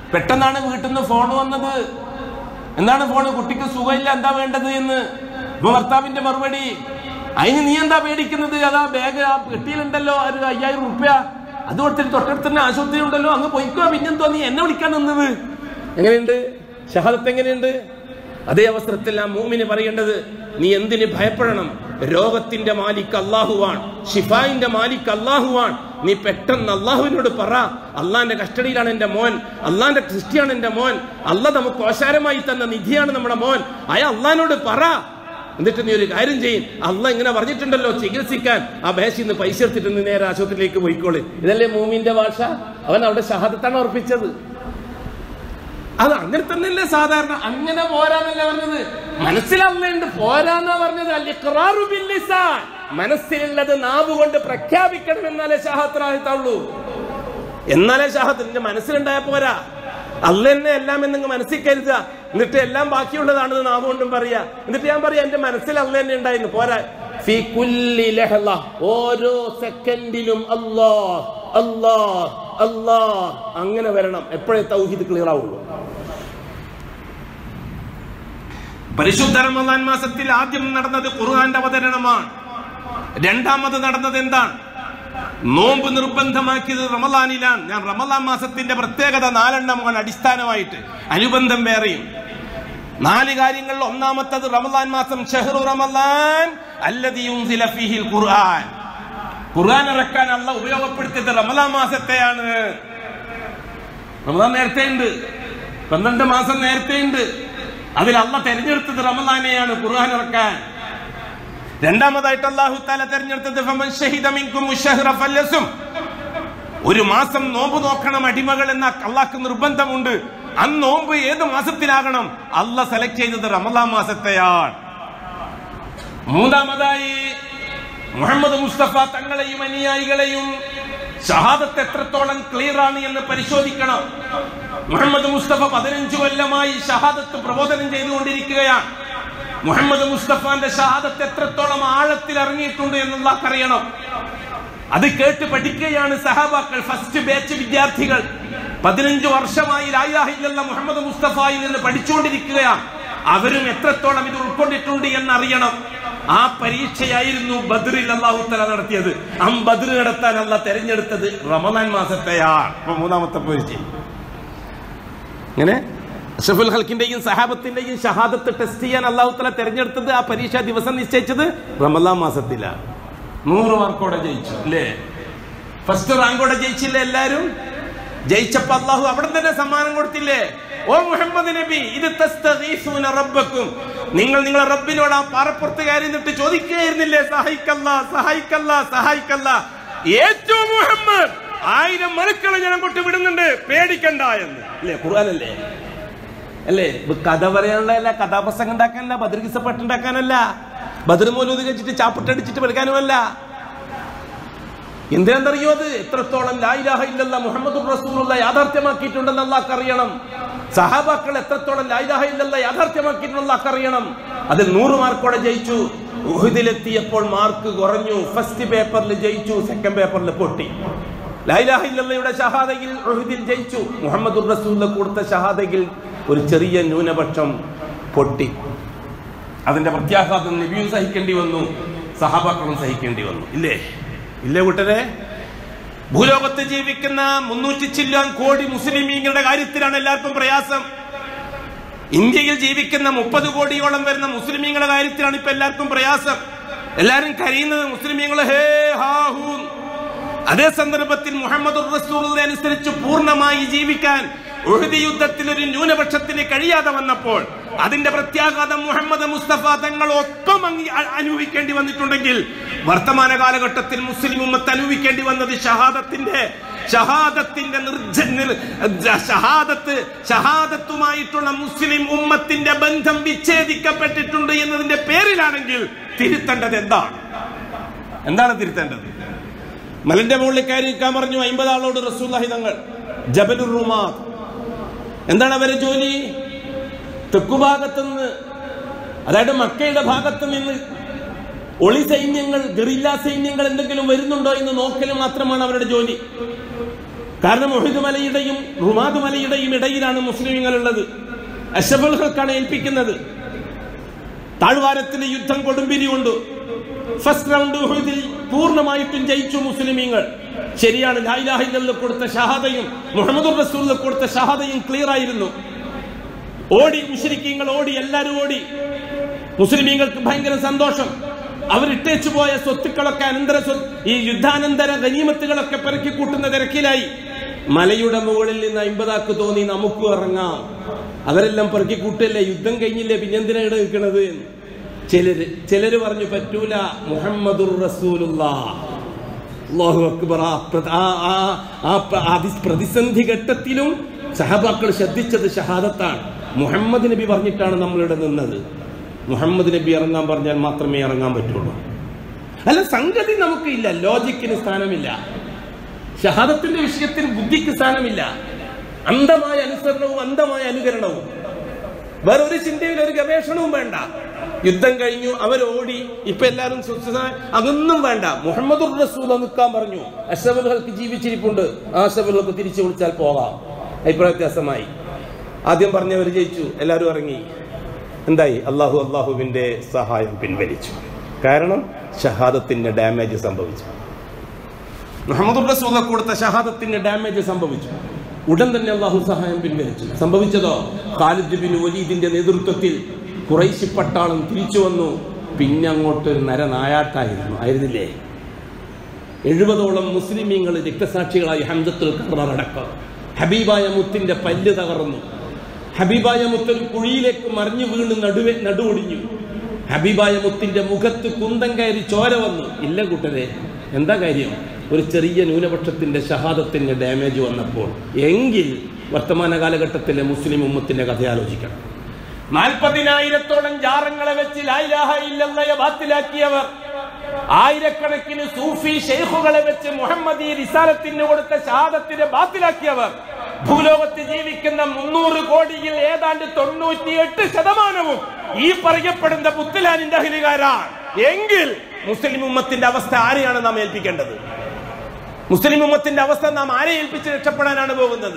പെട്ടെന്നാണ് വീട്ടിൽ നിന്ന് ഫോൺ വന്നത് എന്താണ് ഫോണ് കുട്ടിക്ക് സുഖമില്ല എന്താ വേണ്ടത് എന്ന് ഇപ്പൊ ഭർത്താവിന്റെ മറുപടി അതിന് നീ എന്താ പേടിക്കുന്നത് അതാ ബാഗ് ആ പെട്ടിയിലുണ്ടല്ലോ ഒരു അയ്യായിരം റുപ്യ അത് കൊടുത്തിട്ട് തൊട്ടടുത്ത് തന്നെ ആശുപത്രി ഉണ്ടല്ലോ അങ്ങ് പോയിക്കോ പിന്നെന്തോ നീ എന്നെ വിളിക്കാൻ നിന്നത് എങ്ങനെയുണ്ട് ഷഹാദത്ത് എങ്ങനെയുണ്ട് അതേ അവസരത്തിൽ ആ മൂമിന് പറയേണ്ടത് നീ എന്തിന് ഭയപ്പെടണം രോഗത്തിന്റെ മാലിക് അള്ളാഹുവാൻ ഷിഫായിന്റെ മാലിക് അള്ളാഹുവാൻ നീ പെട്ടെന്ന് അള്ളാഹുവിനോട് പറ അള്ളാന്റെ കസ്റ്റഡിയിലാണ് എന്റെ മോൻ അള്ളാന്റെ സൃഷ്ടിയാണ് എന്റെ മോൻ അല്ല നമുക്ക് ഓശാരമായി തന്ന നിധിയാണ് നമ്മുടെ മോൻ അയ അള്ളഹാനോട് പറ എന്നിട്ട് നീ ഒരു കാര്യം ചെയ്യും അല്ല ഇങ്ങനെ പറഞ്ഞിട്ടുണ്ടല്ലോ ചികിത്സിക്കാൻ ആ ബേശിൽ നിന്ന് പൈസ എടുത്തിട്ട് നീ നേരെ ആശുപത്രിയിലേക്ക് പോയിക്കോളി ഇതല്ലേ മൂമിന്റെ ഭാഷ അവൻ അവിടെ ഷഹാദത്താണ് ഉറപ്പിച്ചത് അത് അങ്ങനെ തന്നെയല്ലേ സാധാരണ അങ്ങനെ പോരാന്നല്ല പറഞ്ഞത് മനസ്സിലാവുന്നുണ്ട് പോരാന്നാ പറഞ്ഞത് അൽ ഇഖ്റാറു ബിൽ ലിസാൻ. മനസ്സിലുള്ളത് നാവ് കൊണ്ട് പ്രഖ്യാപിക്കണം എന്നാലേ ഷഹാത്രാഹത്തുള്ളൂ എന്നാലേ ഷാഹത്ത് നിന്റെ മനസ്സിലുണ്ടായ പോരാ അല്ല തന്നെ എല്ലാം എന്നങ്ങ് മനസ്സിൽ കരുതുക എന്നിട്ട് എല്ലാം ബാക്കിയുള്ളതാണെന്ന് നാവ് കൊണ്ടും പറയാ എന്നിട്ട് ഞാൻ പറയാം എന്റെ മനസ്സിൽ അല്ല തന്നെ ഉണ്ടായിരുന്നു പോരാ ഫി കുല്ലി ലഹള ഓരോ സെക്കൻഡിലും അല്ലാ അല്ലാ അല്ലാ അങ്ങനെ വരണം എപ്പോഴേ തൗഹീദ് ക്ലിയർ ആവുള്ളൂ പരിശുദ്ധ റമദാൻ മാസത്തിൽ ആദ്യം നടന്നത് ഖുർആന്റെ അവതരണമാണ് രണ്ടാമത് നടന്നത് എന്താണ് നോമ്പ് നിർബന്ധമാക്കിയത് റമലാനിലാണ് ഞാൻ റമലാൻ മാസത്തിന്റെ പ്രത്യേകത നാലെണ്ണമാണ് അടിസ്ഥാനമായിട്ട് അനുബന്ധം വേറെയും നാല് കാര്യങ്ങളിൽ ഒന്നാമത്തത് റമലാൻ മാസം ഷെഹ്റു റമലാൻ അല്ലദീ ഉൻസില ഫീഹിൽ ഖുർആൻ ഖുർആൻ ഇറക്കാൻ അല്ല ഉപയോഗപ്പെടുത്തിയത് റമലാൻ മാസത്തെയാണ് റമദാൻ നേരത്തെ ഉണ്ട് പന്ത്രണ്ട് മാസം നേരത്തെ ഉണ്ട് അതിൽ അല്ല തെരഞ്ഞെടുത്തത് റമദാനെയാണ് ഖുർആൻ ഇറക്കാൻ രണ്ടാമതായിട്ട് അള്ളാഹു താല തെരഞ്ഞെടുത്തത് ഫമൻ ഷഹിദ മിൻകും ഉശ്ശഹ്റ ഫല്യസും. ഒരു മാസം നോമ്പ് നോക്കണം അടിമകൾ എന്ന അള്ളാഹ്ക്ക് നിർബന്ധമുണ്ട് അന്ന് നോമ്പ് ഏത് മാസത്തിലാകണം അല്ല സെലക്ട് ചെയ്തത് റമദാൻ മാസത്തെയാണ് മൂന്നാമതായി മുഹമ്മദ് മുസ്തഫ തങ്ങളെയും അനുയായികളെയും ഷഹാദത്ത് എത്രത്തോളം ക്ലിയർ ആണ് എന്ന് പരിശോധിക്കണം മുഹമ്മദ് മുസ്തഫ പതിനഞ്ചു കൊല്ലമായി ഷഹാദത്ത് പ്രബോധനം ചെയ്തുകൊണ്ടിരിക്കുകയാണ് മുഹമ്മദ് മുസ്തഫാന്റെ ഷഹാദത്ത് എത്രത്തോളം ആഴത്തിൽ ഇറങ്ങിയിട്ടുണ്ട് എന്നുള്ളതൊക്കെ അറിയണം അത് കേട്ട് പഠിക്കുകയാണ് സഹാബാക്കൾ ഫസ്റ്റ് ബാച്ച് വിദ്യാർത്ഥികൾ പതിനഞ്ചു വർഷമായി ലായാഹില്ല മുഹമ്മദ് മുസ്തഫായിൽ നിന്ന് പഠിച്ചുകൊണ്ടിരിക്കുകയാണ് അവരും എത്രത്തോളം ഇത് ഉൾക്കൊണ്ടിട്ടുണ്ട് എന്നറിയണം ആ പരീക്ഷയായിരുന്നു ബദ്രിൽ അള്ളാഹുത്തല നടത്തിയത് ആ ബദ്ർ നടത്താൻ അല്ല തെരഞ്ഞെടുത്തത് റമദാൻ മാസത്തെയാണ് ഇപ്പൊ മൂന്നാമത്തെ പരീക്ഷ ഇങ്ങനെ അഷഫുൽ ഹൽക്കിന്റെയും സഹാബത്തിന്റെയും ഷഹാദത്ത് ടെസ്റ്റ് ചെയ്യാൻ അള്ളാഹുത്തല തെരഞ്ഞെടുത്തത് ആ പരീക്ഷ ദിവസം നിശ്ചയിച്ചത് റമദാൻ മാസത്തിലാണ് നൂറ് മാർക്കോടെ ജയിച്ചു അല്ലേ ഫസ്റ്റ് റാങ്കോടെ ജയിച്ചില്ലേ എല്ലാരും ജയിച്ചപ്പോ അള്ളാഹു അവിടെ തന്നെ സമ്മാനം കൊടുത്തില്ലേ ഓ മുഹമ്മദ് നബി ഇത് തസ്തഗീസുന റബ്ബക്കും നിങ്ങൾ നിങ്ങളെ റബ്ബിനോട് ആ പാറപ്പുറത്ത് കയറി നിന്നിട്ട് ചോദിക്കുകയായിരുന്നില്ലേ സഹായിക്കല്ല സഹായിക്കല്ല സഹായിക്കല്ല ഏറ്റവും മുഹമ്മദ് ആയിരം മണുക്കളെ ഞാൻ അങ്ങോട്ട് വിടുന്നുണ്ട് പേടിക്കണ്ട എന്ന് അല്ലേ ഖുർആനല്ലേ അല്ലേ ഇത് കഥ പറയാനുള്ളതല്ല കഥാപ്രസംഗം ഉണ്ടാക്കാനല്ല ബദർഗിസ പട്ടുണ്ടാക്കാനല്ല ബദർ മൂലൂത് കഴിച്ചിട്ട് ചാപ്പിട്ടടിച്ചിട്ട് പഠിക്കാനുമല്ല എന്തിനെന്തറിയോ അത് എത്രത്തോളം ലായിലാഹ ഇല്ലല്ല മുഹമ്മദ് റസൂലുള്ള യാഥാർത്ഥ്യമാക്കിയിട്ടുണ്ടെന്ന് അള്ളാഹ് അറിയണം സഹാബാക്കൾ എത്രത്തോളം ലായിലാഹ ഇല്ലല്ല യാഥാർത്ഥ്യമാക്കിയിട്ടുള്ള അള്ളാഹ് അറിയണം അതിൽ നൂറ് മാർക്കോടെ ജയിച്ചു ഉഹുദിലെത്തിയപ്പോൾ മാർക്ക് കുറഞ്ഞു ഫസ്റ്റ് പേപ്പറിൽ ജയിച്ചു സെക്കൻഡ് പേപ്പറിൽ പൊട്ടി ലായിലാഹ ഇല്ലല്ലയുടെ ഷഹാദയിൽ ഉഹുദിൽ ജയിച്ചു മുഹമ്മദ് റസൂല കൊടുത്ത ഷഹാദയിൽ ഒരു ചെറിയ ന്യൂനപക്ഷം പൊട്ടി അതിന്റെ പ്രത്യാഘാതം നബിയും സഹിക്കേണ്ടി വന്നു സഹാബാക്കളും സഹിക്കേണ്ടി വന്നു ഇല്ലേ ഇല്ലേ കൂട്ടരെ ഭൂലോകത്ത് ജീവിക്കുന്ന മുന്നൂറ്റി ചില്ലാൻ കോടി മുസ്ലിമീങ്ങളുടെ കാര്യത്തിലാണ് എല്ലാവർക്കും പ്രയാസം ഇന്ത്യയിൽ ജീവിക്കുന്ന മുപ്പത് കോടിയോളം വരുന്ന മുസ്ലിമീങ്ങളുടെ കാര്യത്തിലാണ് ഇപ്പൊ എല്ലാവർക്കും പ്രയാസം എല്ലാരും കരയുന്നത് മുസ്ലിമീങ്ങൾ ഹേ ഹാ ഹൂ അതേ സന്ദർഭത്തിൽ മുഹമ്മദ് റസൂലിനെ അനുസരിച്ച് പൂർണ്ണമായി ജീവിക്കാൻ ഉഹദ് യുദ്ധത്തിൽ ഒരു ന്യൂനപക്ഷത്തിന് കഴിയാതെ വന്നപ്പോൾ അതിന്റെ പ്രത്യാഘാതം മുഹമ്മദ് മുസ്തഫ തങ്ങൾ ഒപ്പം അങ്ങി- അ- അനുഭവിക്കേണ്ടി വന്നിട്ടുണ്ടെങ്കിൽ വർത്തമാന കാലഘട്ടത്തിൽ മുസ്ലിം ഉമ്മത്ത് അനുഭവിക്കേണ്ടി വന്നത് ഷഹാദത്തിന്റെ ഷഹാദത്തിന്റെ നിർജ നിർ- ജ- ഷഹാദത്ത് ഷഹാദത്തുമായിട്ടുള്ള മുസ്ലിം ഉമ്മത്തിന്റെ ബന്ധം വിച്ഛേദിക്കപ്പെട്ടിട്ടുണ്ട് എന്നതിന്റെ പേരിലാണെങ്കിൽ തിരുത്തേണ്ടത് എന്താണ് എന്താണ് തിരുത്തേണ്ടത് മലന്റെ മുകളിൽ കയറി നിൽക്കാൻ പറഞ്ഞു അമ്പത് ആളോട് റസൂല്ലാഹി തങ്ങൾ ജബലുർ റുമാദ് എന്താണ് അവരെ ജോലി തെക്കുഭാഗത്തുനിന്ന് അതായത് മക്കയുടെ ഭാഗത്ത് നിന്ന് ഒളി സൈന്യങ്ങൾ ഗറില്ല സൈന്യങ്ങൾ എന്തെങ്കിലും വരുന്നുണ്ടോ എന്ന് നോക്കൽ മാത്രമാണ് അവരുടെ ജോലി കാരണം ഒഹിദ് മലയുടെയും റുമാദ് മലയുടെയും ഇടയിലാണ് മുസ്ലിങ്ങൾ ഉള്ളത് അഷബുൽഹൾക്കാണ് ഏൽപ്പിക്കുന്നത് താഴ്വാരത്തിലെ യുദ്ധം കൊടുമ്പിരി കൊണ്ടു ഫസ്റ്റ് റൗണ്ട് ഉഹുദിൽ പൂർണ്ണമായിട്ടും ജയിച്ചു മുസ്ലിമീങ്ങൾ ശരിയാണ് ലായിലാഹില്ല കൊടുത്ത ഷഹാദയും മുഹമ്മദ് റസൂൽ കൊടുത്ത ഷഹാദയും ക്ലിയർ ആയിരുന്നു ഓടി മുസ്ലിക്കീങ്ങൾ ഓടി എല്ലാവരും ഓടി മുസ്ലിമീങ്ങൾക്ക് ഭയങ്കര സന്തോഷം അവരിട്ടേച്ചു പോയ സ്വത്തുക്കളൊക്കെ അനന്തര സ്വ- ഈ യുദ്ധാനന്തര ഗനീമത്തുകളൊക്കെ പെറുക്കി കൂട്ടുന്ന തിരക്കിലായി മലയുടെ മുകളിൽ നിന്ന് അമ്പതാക്ക് തോന്നി നമുക്കും ഇറങ്ങാം അവരെല്ലാം പെറുക്കി കൂട്ടല്ലേ യുദ്ധം കഴിഞ്ഞില്ലേ പിന്നെന്തിനാ ഇവിടെ നിൽക്കണത് എന്ന് ചിലര് ചിലര് പറഞ്ഞു പറ്റൂല മുഹമ്മദുർ റസൂലുള്ള അല്ലാഹു അക്ബർ ആ പ്ര- ആ- ആ- ആ പ്ര- ആ ദി- പ്രതിസന്ധി ഘട്ടത്തിലും സഹബാക്കൾ ശ്രദ്ധിച്ചത് ഷഹാദത്താണ് മുഹമ്മദ് നബി പറഞ്ഞിട്ടാണ് നമ്മളിവിടെ നിന്നത് മുഹമ്മദ് നബി ഇറങ്ങാൻ പറഞ്ഞാൽ മാത്രമേ ഇറങ്ങാൻ പറ്റുള്ളൂ അല്ല സംഗതി നമുക്കില്ല ലോജിക്കിന് സ്ഥാനമില്ല ഷഹാദത്തിന്റെ വിഷയത്തിൽ ബുദ്ധിക്ക് സ്ഥാനമില്ല അന്ധമായ അനുസരണവും അന്ധമായ അനുകരണവും വേറെ ഒരു ചിന്തയിൽ ഒരു ഗവേഷണവും വേണ്ട യുദ്ധം കഴിഞ്ഞു അവർ ഓടി ഇപ്പൊ എല്ലാവരും സ്വസ്ഥത അതൊന്നും വേണ്ട മുഹമ്മദ് റസൂൽ നിൽക്കാൻ പറഞ്ഞു അഷബുകൾക്ക് ജീവിച്ചിരിപ്പുണ്ട് ആ അഷബുകൾക്ക് തിരിച്ചു വിളിച്ചാൽ പോകാം അഭിപ്രായ വ്യത്യാസമായി ആദ്യം പറഞ്ഞവർ ജയിച്ചു എല്ലാവരും ഇറങ്ങി എന്തായി അള്ളാഹു അള്ളാഹുവിന്റെ സഹായം പിൻവലിച്ചു കാരണം ഷഹാദത്തിന്റെ ഡാമേജ് സംഭവിച്ചു മുഹമ്മദ് റസൂല കൊടുത്ത ഷഹാദത്തിന് ഡാമേജ് സംഭവിച്ചു ഉടൻ തന്നെ അള്ളാഹു സഹായം പിൻവലിച്ചു സംഭവിച്ചതോ ഖാലിദ് ബിൻ വലീദിന്റെ നേതൃത്വത്തിൽ കുറൈശി പട്ടാളം തിരിച്ചു വന്നു പിന്നെ അങ്ങോട്ട് ഒരു നരനായാട്ടായിരുന്നു ആയിരുന്നില്ലേ എഴുപതോളം മുസ്ലിമീങ്ങൾ രക്തസാക്ഷികളായി ഹംസത്തുൽ കറടക്കം ഹബീബായ മുത്തിന്റെ പല്ല് തകർന്നു ഹബീബായ മുത്ത് ഒരു കുഴിയിലേക്ക് മറിഞ്ഞു വീണ് നടുവെ നടുവൊടിഞ്ഞു ഹബീബായ മുത്തിന്റെ മുഖത്ത് കുന്തം കയറി ചോര വന്നു ഇല്ല കൂട്ടരെ എന്താ കാര്യം ഒരു ചെറിയ ന്യൂനപക്ഷത്തിന്റെ ഷഹാദത്തിന്റെ ഡാമേജ് വന്നപ്പോൾ എങ്കിൽ വർത്തമാന കാലഘട്ടത്തിലെ മുസ്ലിം ഉമ്മത്തിന്റെ കഥ ആലോചിക്കണം നാൽപ്പതിനായിരത്തോളം ജാറങ്ങളെ വെച്ച് ലായിലാഹ ഇല്ലല്ലയെ ബാത്തിലാക്കിയവർ ആയിരക്കണക്കിന് സൂഫി ഷെയ്ഖുകളെ വെച്ച് മുഹമ്മദി റിസാലത്തിന് കൊടുത്ത ഷഹാദത്തിന് ബാത്തിലാക്കിയവർ ഭൂലോകത്ത് ജീവിക്കുന്ന മുന്നൂറ് കോടിയിൽ ഏതാണ്ട് തൊണ്ണൂറ്റിയെട്ട് ശതമാനവും ഈ പറയപ്പെടുന്ന പുത്തലാനിന്റെ അഹിലുകാരാണ് എങ്കിൽ മുസ്ലിം ഉമ്മത്തിന്റെ അവസ്ഥ ആരെയാണ് നാം ഏൽപ്പിക്കേണ്ടത് മുസ്ലിം ഉമ്മത്തിന്റെ അവസ്ഥ നാം ആരെ ഏൽപ്പിച്ച് രക്ഷപ്പെടാനാണ് പോകുന്നത്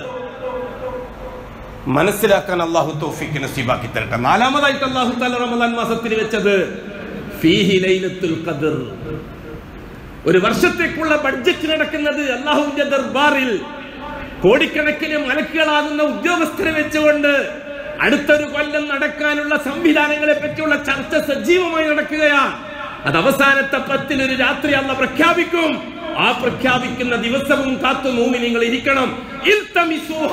മനസ്സിലാക്കാൻ അള്ളാഹു തൗഫീഖ് നസീബാക്കി തരട്ടെ നാലാമതായിട്ട് അള്ളാഹു താല റമദാൻ മാസത്തിൽ വെച്ചത് ഫീഹി ലൈലത്തുൽ ഖദർ ഒരു വർഷത്തേക്കുള്ള ബഡ്ജറ്റ് നടക്കുന്നത് അള്ളാഹുവിന്റെ ദർബാറിൽ കോടിക്കണക്കിന് മലക്കുകളാകുന്ന ഉദ്യോഗസ്ഥരെ വെച്ചുകൊണ്ട് അടുത്തൊരു കൊല്ലം നടക്കാനുള്ള സംവിധാനങ്ങളെ പറ്റിയുള്ള ചർച്ച സജീവമായി നടക്കുകയാണ് അത് അവസാനത്തെ പത്തിനൊരു രാത്രി അല്ല പ്രഖ്യാപിക്കും ആ പ്രഖ്യാപിക്കുന്ന ദിവസവും കാത്തു മൂമി നിങ്ങൾ ഇരിക്കണം ഇൽത്തമിസൂഹ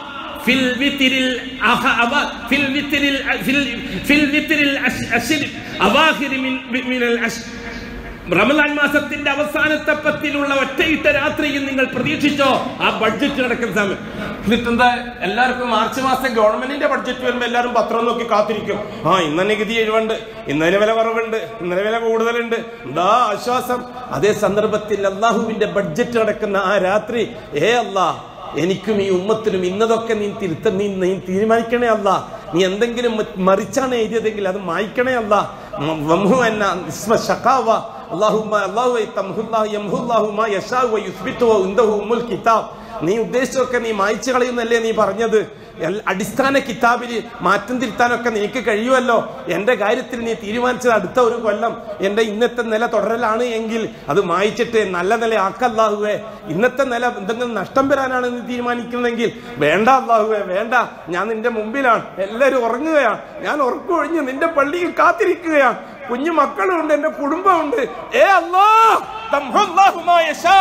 ഫിൽ വിത്തിരിൽ അഹ- അവ- ഫിൽ വിത്തിരിൽ അ- ഫിൽ- ഫിൽ വിത്തിരിൽ അശ്- അശിൽ അവാഹിരി മിൻ- മിനൽ അശ്- റമലാൻ മാസത്തിന്റെ അവസാനത്തെ പത്തിലുള്ള ഒറ്റയിട്ട രാത്രിയിൽ നിങ്ങൾ പ്രതീക്ഷിച്ചോ ആ ബഡ്ജറ്റ് നടക്കുന്ന സമയം എന്നിട്ടെന്താ എല്ലാവർക്കും മാർച്ച് മാസം ഗവൺമെന്റിന്റെ ബഡ്ജറ്റ് വരുമ്പോ എല്ലാവരും പത്രം നോക്കി കാത്തിരിക്കും ആ ഇന്ന നികുതി എഴുപണ്ട് ഇന്നലെ വില കുറവുണ്ട് ഇന്നലെ വില കൂടുതലുണ്ട് എന്താ ആശ്വാസം അതേ സന്ദർഭത്തിൽ അള്ളാഹുവിന്റെ ബഡ്ജറ്റ് നടക്കുന്ന ആ രാത്രി ഏ അല്ലാ എനിക്കും ഈ ഉമ്മത്തിനും ഇന്നതൊക്കെ നീ തിരുത്ത നീ നീ തീരുമാനിക്കണേ അല്ല നീ എന്തെങ്കിലും മ- മറിച്ചാണ് എഴുതിയതെങ്കിൽ അത് മായ്ക്കണേ അല്ല മ- വംഹു എന്ന ഇസ്മ ഷഖാവ അല്ലാഹുമ്മ അല്ലാഹു തംഹുല്ലാഹു യംഹുല്ലാഹു മാ യശാഉ വ യുസ്ബിതു വ ഇൻദഹു ഉമ്മുൽ കിതാബ് നീ ഉദ്ദേശിച്ചൊക്കെ നീ മായ്ച്ചു കളയുന്നല്ലേ നീ പറഞ്ഞത് എൽ- അടിസ്ഥാന കിതാബിൽ മാറ്റം തിരുത്താനൊക്കെ നിനക്ക് കഴിയുമല്ലോ എന്റെ കാര്യത്തിൽ നീ തീരുമാനിച്ചത് അടുത്ത ഒരു കൊല്ലം എന്റെ ഇന്നത്തെ നില തുടരലാണ് എങ്കിൽ അത് മായിച്ചിട്ട് നല്ല നില ആക്കല്ലാഹുവേ ഇന്നത്തെ നില എന്തെങ്കിലും നഷ്ടം വരാനാണ് നീ തീരുമാനിക്കുന്നതെങ്കിൽ വേണ്ട അല്ലാഹുവേ വേണ്ട ഞാൻ നിന്റെ മുമ്പിലാണ് എല്ലാവരും ഉറങ്ങുകയാണ് ഞാൻ ഉറക്കൊഴിഞ്ഞ് നിന്റെ പള്ളിയിൽ കാത്തിരിക്കുകയാണ് കുഞ്ഞു മക്കളുണ്ട് എന്റെ കുടുംബമുണ്ട് ഏ അല്ലാ തംഹുല്ലാഹു മാ യശാ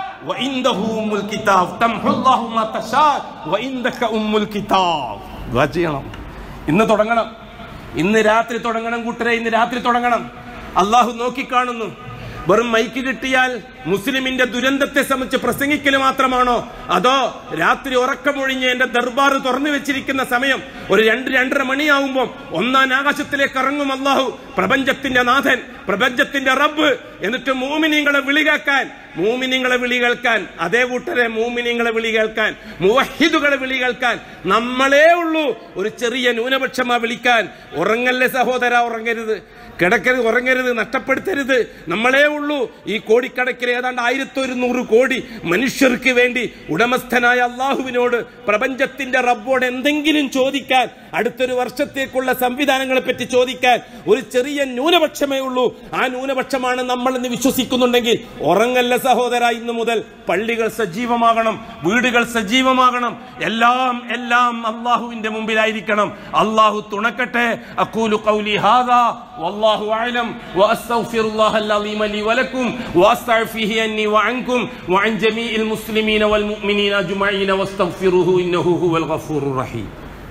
وعنده أم الكتاب تمحو الله ما تشاء وعندك أم الكتاب ദുആ ചെയ്യണം ഇന്ന് തുടങ്ങണം ഇന്ന് രാത്രി തുടങ്ങണം കൂട്ടരെ ഇന്ന് രാത്രി തുടങ്ങണം അള്ളാഹു നോക്കിക്കാണുന്നു വെറും മൈക്ക് കിട്ടിയാൽ മുസ്ലിമിന്റെ ദുരന്തത്തെ സംബന്ധിച്ച് പ്രസംഗിക്കൽ മാത്രമാണോ അതോ രാത്രി ഉറക്കമൊഴിഞ്ഞ് എന്റെ ദർബാർ തുറന്നു വെച്ചിരിക്കുന്ന സമയം ഒരു രണ്ട് രണ്ടര മണിയാവുമ്പോൾ ഒന്നാം ആകാശത്തിലേക്ക് ഇറങ്ങും അള്ളാഹു പ്രപഞ്ചത്തിന്റെ നാഥൻ പ്രപഞ്ചത്തിന്റെ റബ്ബ് എന്നിട്ട് മൂമിനിങ്ങളെ വിളി കേൾക്കാൻ മൂമിനിങ്ങളെ വിളി കേൾക്കാൻ അതേ കൂട്ടരെ മൂമിനിങ്ങളെ വിളി കേൾക്കാൻ മുവഹിദുകളെ വിളി കേൾക്കാൻ നമ്മളേ ഉള്ളൂ ഒരു ചെറിയ ന്യൂനപക്ഷമാ വിളിക്കാൻ ഉറങ്ങല്ലേ സഹോദര ഉറങ്ങരുത് കിടക്കരുത് ഉറങ്ങരുത് നഷ്ടപ്പെടുത്തരുത് നമ്മളേ ഉള്ളൂ ഈ കോടിക്കണക്കിന് ഏതാണ്ട് ആയിരത്തി ഒരുന്നൂറ് കോടി മനുഷ്യർക്ക് വേണ്ടി ഉടമസ്ഥനായ അള്ളാഹുവിനോട് പ്രപഞ്ചത്തിന്റെ റബ്ബോട് എന്തെങ്കിലും ചോദിക്കാൻ അടുത്തൊരു വർഷത്തേക്കുള്ള സംവിധാനങ്ങളെ പറ്റി ചോദിക്കാൻ ഒരു ചെറിയ ന്യൂനപക്ഷമേ ഉള്ളൂ ആ ന്യൂനപക്ഷമാണ് നമ്മൾ എന്ന് വിശ്വസിക്കുന്നുണ്ടെങ്കിൽ ഉറങ്ങല്ല സഹോദര ഇന്ന് മുതൽ പള്ളികൾ സജീവമാകണം വീടുകൾ സജീവമാകണം എല്ലാം എല്ലാം അള്ളാഹുവിന്റെ മുമ്പിലായിരിക്കണം അള്ളാഹു തുണക്കട്ടെ അക്കൂലു ഖൗലി ഹാദാ വല്ലാഹു അഅലം വഅസ്തഗ്ഫിറുല്ലാഹ അൽ-അലീമ ലി വലക്കും വഅസ്തഗ്ഫിഹി അന്നി വഅൻകും വഅൻ ജമീഇൽ മുസ്ലിമീന വൽ മുഅ്മിനീന അജ്മഈന വസ്തഗ്ഫിറുഹു ഇന്നഹു ഹുവൽ ഗഫൂറുർ റഹീം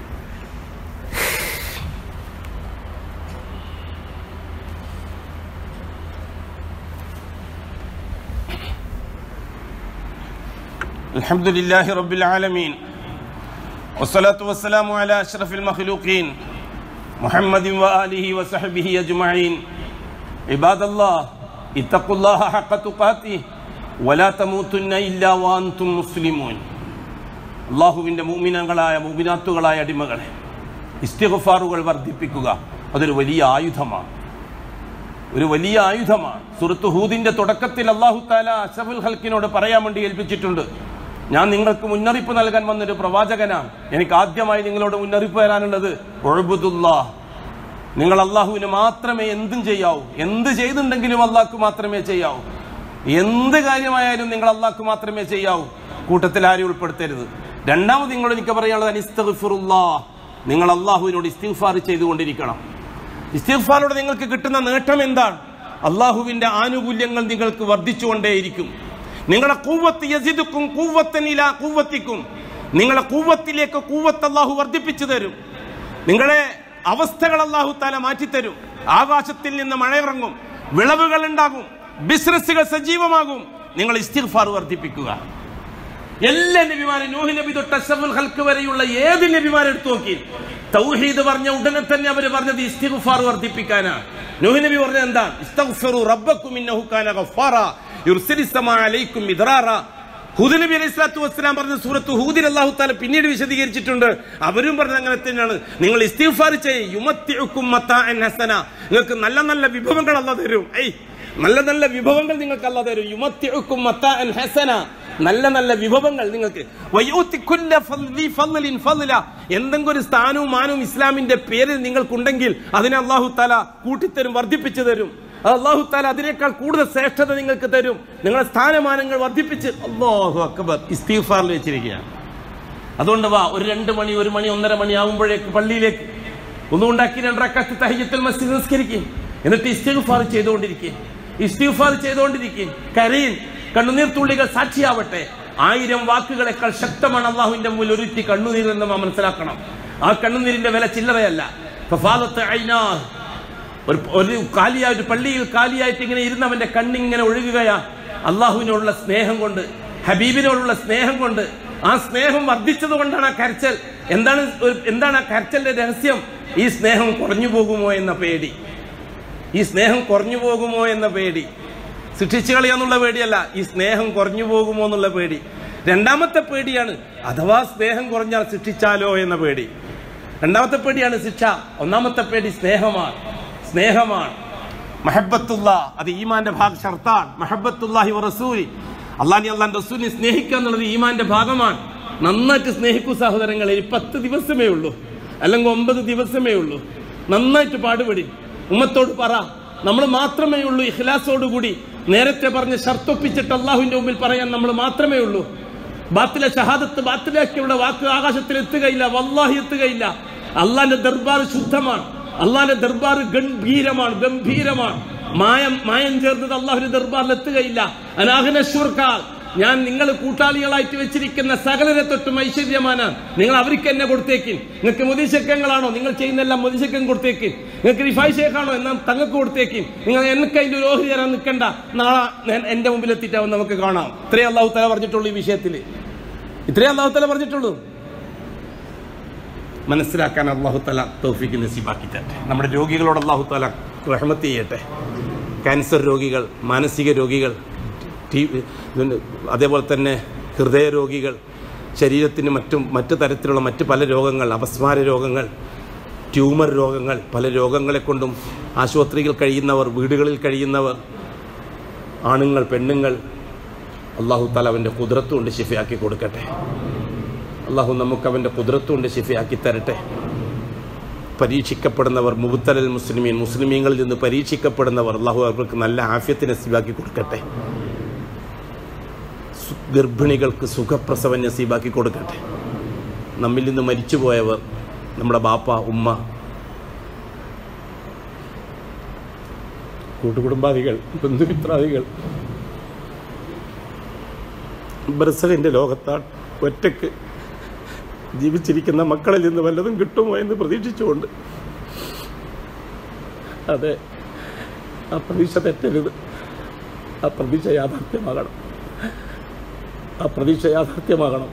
الحمد لله رب العالمين والصلاة والسلام على أشرف المخلوقين محمد وآله وصحبه أجمعين عباد الله اتقوا الله حق تقاته ولا تموتن إلا وأنتم مسلمون അള്ളാഹുവിൻ്റെ മൂമിനങ്ങളായ മൂമിനാത്തുകളായ അടിമകളെ ഇസ്തിഗ്ഫാറുകൾ വർദ്ധിപ്പിക്കുക അതൊരു വലിയ ആയുധമാണ് ഒരു വലിയ ആയുധമാണ് സുഹൃത്ത് ഹൂദിന്റെ തുടക്കത്തിൽ അള്ളാഹു താല അഷഫുൽ ഹൽക്കിനോട് പറയാൻ വേണ്ടി ഏൽപ്പിച്ചിട്ടുണ്ട് ഞാൻ നിങ്ങൾക്ക് മുന്നറിയിപ്പ് നൽകാൻ വന്നൊരു പ്രവാചകനാണ് എനിക്ക് ആദ്യമായി നിങ്ങളോട് മുന്നറിയിപ്പ് തരാനുള്ളത് ഒഴുബുദുല്ലാ നിങ്ങൾ അള്ളാഹുവിന് മാത്രമേ എന്തും ചെയ്യാവൂ എന്ത് ചെയ്തിട്ടുണ്ടെങ്കിലും അള്ളാഹ്ക്ക് മാത്രമേ ചെയ്യാവൂ എന്ത് കാര്യമായാലും നിങ്ങൾ അള്ളാഹ്ക്ക് മാത്രമേ ചെയ്യാവൂ കൂട്ടത്തിൽ ആരും ഉൾപ്പെടുത്തരുത് രണ്ടാമത് നിങ്ങളോട് എനിക്ക് പറയാനുള്ളത് അനിസ്തഗ്ഫിറുല്ലാ നിങ്ങൾ അള്ളാഹുവിനോട് ഇസ്തിഗ്ഫാർ ചെയ്തുകൊണ്ടിരിക്കണം ഇസ്തിഗ്ഫാറിലൂടെ നിങ്ങൾക്ക് കിട്ടുന്ന നേട്ടം എന്താണ് അള്ളാഹുവിന്റെ ആനുകൂല്യങ്ങൾ നിങ്ങൾക്ക് വർദ്ധിച്ചുകൊണ്ടേയിരിക്കും നിങ്ങളുടെ കൂവത്ത് യസിദുക്കും കൂവത്തനില കൂവത്തിക്കും നിങ്ങളുടെ കൂവത്തിലേക്ക് കൂവത്ത് അള്ളാഹു വർദ്ധിപ്പിച്ചു തരും നിങ്ങളെ അവസ്ഥകൾ അള്ളാഹു താല മാറ്റിത്തരും ആകാശത്തിൽ നിന്ന് മഴയിറങ്ങും വിളവുകൾ ഉണ്ടാകും ബിസിനസ്സുകൾ സജീവമാകും നിങ്ങൾ ഇസ്തിഗ്ഫാർ വർദ്ധിപ്പിക്കുക എല്ലാ നബിമാരും നൂഹ് നബി തൊട്ട് അഷഫുൽ ഹൽക്ക് വരെയുള്ള ഏത് നബിമാരെ എടുത്തു നോക്കി തൗഹീദ് പറഞ്ഞ ഉടനെ തന്നെ അവർ പറഞ്ഞത് ഇസ്തിഗ്ഫാർ വർദ്ധിപ്പിക്കാനാണ് നൂഹ് നബി പറഞ്ഞത് എന്താ ഇസ്തഗ്ഫിറു റബ്ബക്കും ഇന്നഹു കാന ഗഫാറ യുർസിലിസ് സമാ അലൈക്കും മിദ്റാറ ഹൂദ് നബി അലൈഹി സ്വലാത്തു വസ്സലാം പറഞ്ഞ സൂറത്ത് ഹൂദിൽ അല്ലാഹു താല പിന്നീട് വിശദീകരിച്ചിട്ടുണ്ട് അവരും പറഞ്ഞത് അങ്ങനെ തന്നെയാണ് നിങ്ങൾ ഇസ്തിഗ്ഫാർ ചെയ്യ് യുമത്തിഉക്കും മത്താഅൻ ഹസന നിങ്ങൾക്ക് നല്ല നല്ല വിഭവങ്ങൾ അല്ലാഹ് തരും ഐ നല്ല നല്ല വിഭവങ്ങൾ നിങ്ങൾക്ക് അല്ലാഹ് തരും യുമത്തിഉക്കും മത്താഅൻ ഹസന നല്ല നല്ല വിഭവങ്ങൾ നിങ്ങൾക്ക് വയൂത്തി കുല്ല ഫദ്ലി ഫദ്ലിൻ ഫദ്ല. എന്തെങ്കിലും ഒരു സ്ഥാനവും മാനവും ഇസ്ലാമിന്റെ പേരിൽ നിങ്ങൾക്കുണ്ടെങ്കിൽ അതിനെ അള്ളാഹു താല കൂട്ടിത്തരും വർദ്ധിപ്പിച്ചു തരും അത് അള്ളാഹു താല അതിനേക്കാൾ കൂടുതൽ ശ്രേഷ്ഠത നിങ്ങൾക്ക് തരും നിങ്ങളുടെ സ്ഥാനമാനങ്ങൾ വർദ്ധിപ്പിച്ച് അള്ളാഹു അക്ബർ ഇസ്തീഫാറിൽ വെച്ചിരിക്കുകയാണ് അതുകൊണ്ട് വാ ഒരു രണ്ട് മണി ഒരു മണി ഒന്നര മണി ആകുമ്പോഴേക്ക് പള്ളിയിലേക്ക് ഒന്നും ഉണ്ടാക്കി രണ്ടരക്കത്ത് തഹയ്യത്തിൽ മസ്ജിദ് നിസ്കരിക്കും എന്നിട്ട് ഇസ്തിഗ്ഫാർ ചെയ്തുകൊണ്ടിരിക്കും ഇസ്തിഗ്ഫാർ ചെയ്തുകൊണ്ടിരിക്കും കരയിൻ കണ്ണുനീർ തുള്ളികൾ സാക്ഷിയാവട്ടെ ആയിരം വാക്കുകളെക്കാൾ ശക്തമാണ് അള്ളാഹുവിന്റെ മുന്നിൽ ഒരുത്തി കണ്ണുനീർ എന്ന് നാം മനസ്സിലാക്കണം ആ കണ്ണുനീരിന്റെ വില ചില്ലറയല്ല ഫഫാദത്ത് ഐനാ ഒരു ഒരു കാലിയായ ഒരു പള്ളിയിൽ കാലിയായിട്ട് ഇങ്ങനെ ഇരുന്ന് അവന്റെ കണ്ണിങ്ങനെ ഒഴുകുകയാ അള്ളാഹുവിനോടുള്ള സ്നേഹം കൊണ്ട് ഹബീബിനോടുള്ള സ്നേഹം കൊണ്ട് ആ സ്നേഹം വർദ്ധിച്ചത് കൊണ്ടാണ് ആ കരച്ചൽ എന്താണ് ഒരു- എന്താണ് ആ കരച്ചലിന്റെ രഹസ്യം ഈ സ്നേഹം കുറഞ്ഞു പോകുമോ എന്ന പേടി ഈ സ്നേഹം കുറഞ്ഞു പോകുമോ എന്ന പേടി ശിക്ഷിച്ചു കളയാന്നുള്ള പേടിയല്ല ഈ സ്നേഹം കുറഞ്ഞു പോകുമോ എന്നുള്ള പേടി രണ്ടാമത്തെ പേടിയാണ് അഥവാ സ്നേഹം കുറഞ്ഞാൽ ശിക്ഷിച്ചാലോ എന്ന പേടി രണ്ടാമത്തെ പേടിയാണ് ശിക്ഷ ഒന്നാമത്തെ പേടി സ്നേഹമാണ് സ്നേഹമാണ് മഹബത്തുള്ള അത് ഈമാന്റെ ഭാഗ ഷർത്താണ് മഹബത്തുല്ലാഹി റസൂലി അള്ളാഹി അള്ളാൻ റസൂലിനെ സ്നേഹിക്കുക എന്നുള്ളത് ഈമാന്റെ ഭാഗമാണ് നന്നായിട്ട് സ്നേഹിക്കൂ സഹോദരങ്ങളെ ഇനി പത്ത് ദിവസമേ ഉള്ളൂ അല്ലെങ്കിൽ ഒമ്പത് ദിവസമേ ഉള്ളൂ നന്നായിട്ട് പാടുപെടി ഉമ്മത്തോട് പറ നമ്മൾ മാത്രമേ ഉള്ളൂ ഇഖ്ലാസോടുകൂടി നേരത്തെ പറഞ്ഞ ഷർത്തൊപ്പിച്ചിട്ട് അള്ളാഹുവിന്റെ മുമ്പിൽ പറയാൻ നമ്മൾ മാത്രമേ ഉള്ളൂ ബാത്തിലെ ഷഹാദത്ത് ബാത്തിലാക്കിയുള്ള വാക്ക് ആകാശത്തിൽ എത്തുകയില്ല വല്ലാഹി എത്തുകയില്ല അള്ളാന്റെ ദർബാർ ശുദ്ധമാണ് അള്ളാന്റെ ദർബാർ ഗംഭീരമാണ് ഗംഭീരമാണ് മായം മായം ചേർന്നത് അള്ളാഹുവിന്റെ ദർബാറിൽ എത്തുകയില്ല അനാഹനശ്വർക്കാൽ ഞാൻ നിങ്ങൾ കൂട്ടാളികളായിട്ട് വെച്ചിരിക്കുന്ന സകലരെ തൊട്ടും ഐശ്വര്യമാണ് നിങ്ങൾ അവർക്ക് എന്നെ കൊടുത്തേക്കും നിങ്ങൾക്ക് മുതിശക്കങ്ങളാണോ നിങ്ങൾ ചെയ്യുന്നെല്ലാം മുതിശക്കം കൊടുത്തേക്കും നിങ്ങൾക്ക് റിഫായ് ഷേഖാണോ എന്നാൽ തങ്ങൾക്ക് കൊടുത്തേക്കും നിങ്ങൾ എനിക്ക് അതിന്റെ ഒരു ഓഹരി തരാൻ നിൽക്കണ്ട നാളെ ഞാൻ എന്റെ മുമ്പിൽ എത്തിയിട്ടാവും നമുക്ക് കാണാം ഇത്രയും അള്ളാഹു തല പറഞ്ഞിട്ടുള്ളൂ ഈ വിഷയത്തിൽ ഇത്രയും അള്ളാഹു തല പറഞ്ഞിട്ടുള്ളൂ മനസ്സിലാക്കാൻ അള്ളാഹു തല തൗഫീക്ക് നസീബാക്കി തരട്ടെ നമ്മുടെ രോഗികളോട് അള്ളാഹു തല റഹ്മത്ത് ചെയ്യട്ടെ ക്യാൻസർ രോഗികൾ മാനസിക രോഗികൾ ടി പിന്നെ അതേപോലെ തന്നെ ഹൃദയ രോഗികൾ ശരീരത്തിന് മറ്റും മറ്റു തരത്തിലുള്ള മറ്റ് പല രോഗങ്ങൾ അപസ്മാര രോഗങ്ങൾ ട്യൂമർ രോഗങ്ങൾ പല രോഗങ്ങളെ കൊണ്ടും ആശുപത്രിയിൽ കഴിയുന്നവർ വീടുകളിൽ കഴിയുന്നവർ ആണുങ്ങൾ പെണ്ണുങ്ങൾ അള്ളാഹു താല അവൻ്റെ കുതിരത്തുകൊണ്ട് ശിഫയാക്കി കൊടുക്കട്ടെ അള്ളാഹു നമുക്ക് അവൻ്റെ കുതിരത്തുകൊണ്ട് ശിഫയാക്കി തരട്ടെ പരീക്ഷിക്കപ്പെടുന്നവർ മുബത്തലൽ മുസ്ലിമീൻ മുസ്ലിമീങ്ങളിൽ നിന്ന് പരീക്ഷിക്കപ്പെടുന്നവർ അള്ളാഹു അവർക്ക് നല്ല ആഫ്യത്തിന് നസീബാക്കി കൊടുക്കട്ടെ സു- ഗർഭിണികൾക്ക് സുഖപ്രസവം നസീബാക്കി കൊടുക്കട്ടെ നമ്മിൽ നിന്ന് മരിച്ചുപോയവർ നമ്മുടെ ബാപ്പ ഉമ്മ കൂട്ടുകുടുംബാദികൾ ബന്ധുമിത്രാദികൾ ബ്രസലിൻ്റെ ലോകത്താണ് ഒറ്റയ്ക്ക് ജീവിച്ചിരിക്കുന്ന മക്കളിൽ നിന്ന് വല്ലതും കിട്ടുമോ എന്ന് പ്രതീക്ഷിച്ചുകൊണ്ട് അതെ ആ പ്രതീക്ഷ തെറ്റരുത് ആ പ്രതീക്ഷ യാഥാർത്ഥ്യമാകണം ആ പ്രതീക്ഷ യാഥാർത്ഥ്യമാകണം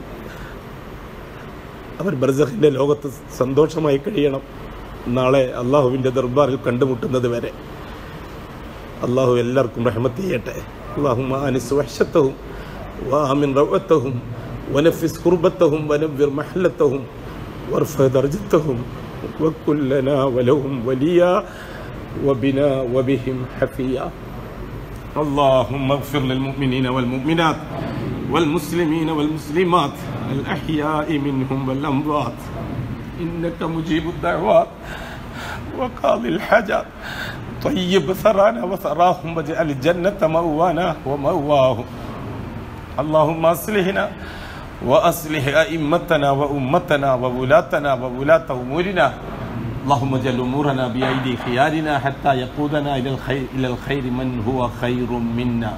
അവർ ബർസഖിൻ്റെ ലോകത്ത് സന്തോഷമായി കഴിയണം നാളെ അള്ളാഹുവിൻ്റെ ദർബാറിൽ കണ്ടുമുട്ടുന്നത് വരെ അള്ളാഹു എല്ലാവർക്കും റഹ്മത്ത് ചെയ്യട്ടെ അള്ളാഹു ആനിസ് വഹ്ശത്തവും വാമിൻ റവത്തവും ونفس كربتهم ونبر محلتهم وارفع درجتهم وكلنا ولهم وليا وبنا وبهم حفيا اللهم اغفر للمؤمنين والمؤمنات والمسلمين والمسلمات الأحياء منهم والأموات إنك مجيب الدعوات وقاضي الحاجات طيب ثرانا وثراهم واجعل الجنة موانا ومواهم اللهم أصلحنا وأصلح أئمتنا وأمتنا وولاتنا وولاة أمورنا اللهم اجعل أمورنا بأيدي خيارنا حتى يقودنا إلى الخير إلى الخير من هو خير منا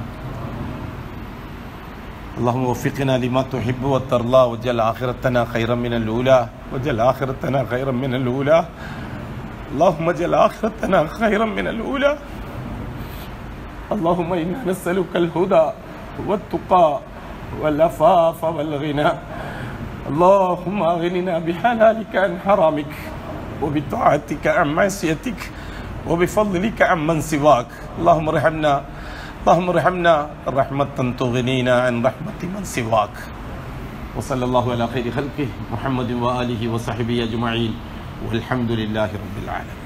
اللهم وفقنا لما تحب وترضى واجعل آخرتنا خيرا من الأولى واجعل آخرتنا خيرا من الأولى اللهم اجعل آخرتنا خيرا من الأولى اللهم إنا نسألك الهدى والتقى والعفاف والغنى اللهم أغننا بحلالك عن حرامك وبطاعتك عن معصيتك وبفضلك عن من سواك اللهم ارحمنا اللهم ارحمنا رحمة تغنينا عن رحمة من سواك وصلى الله على خير خلقه محمد وآله وصحبه أجمعين والحمد لله رب العالمين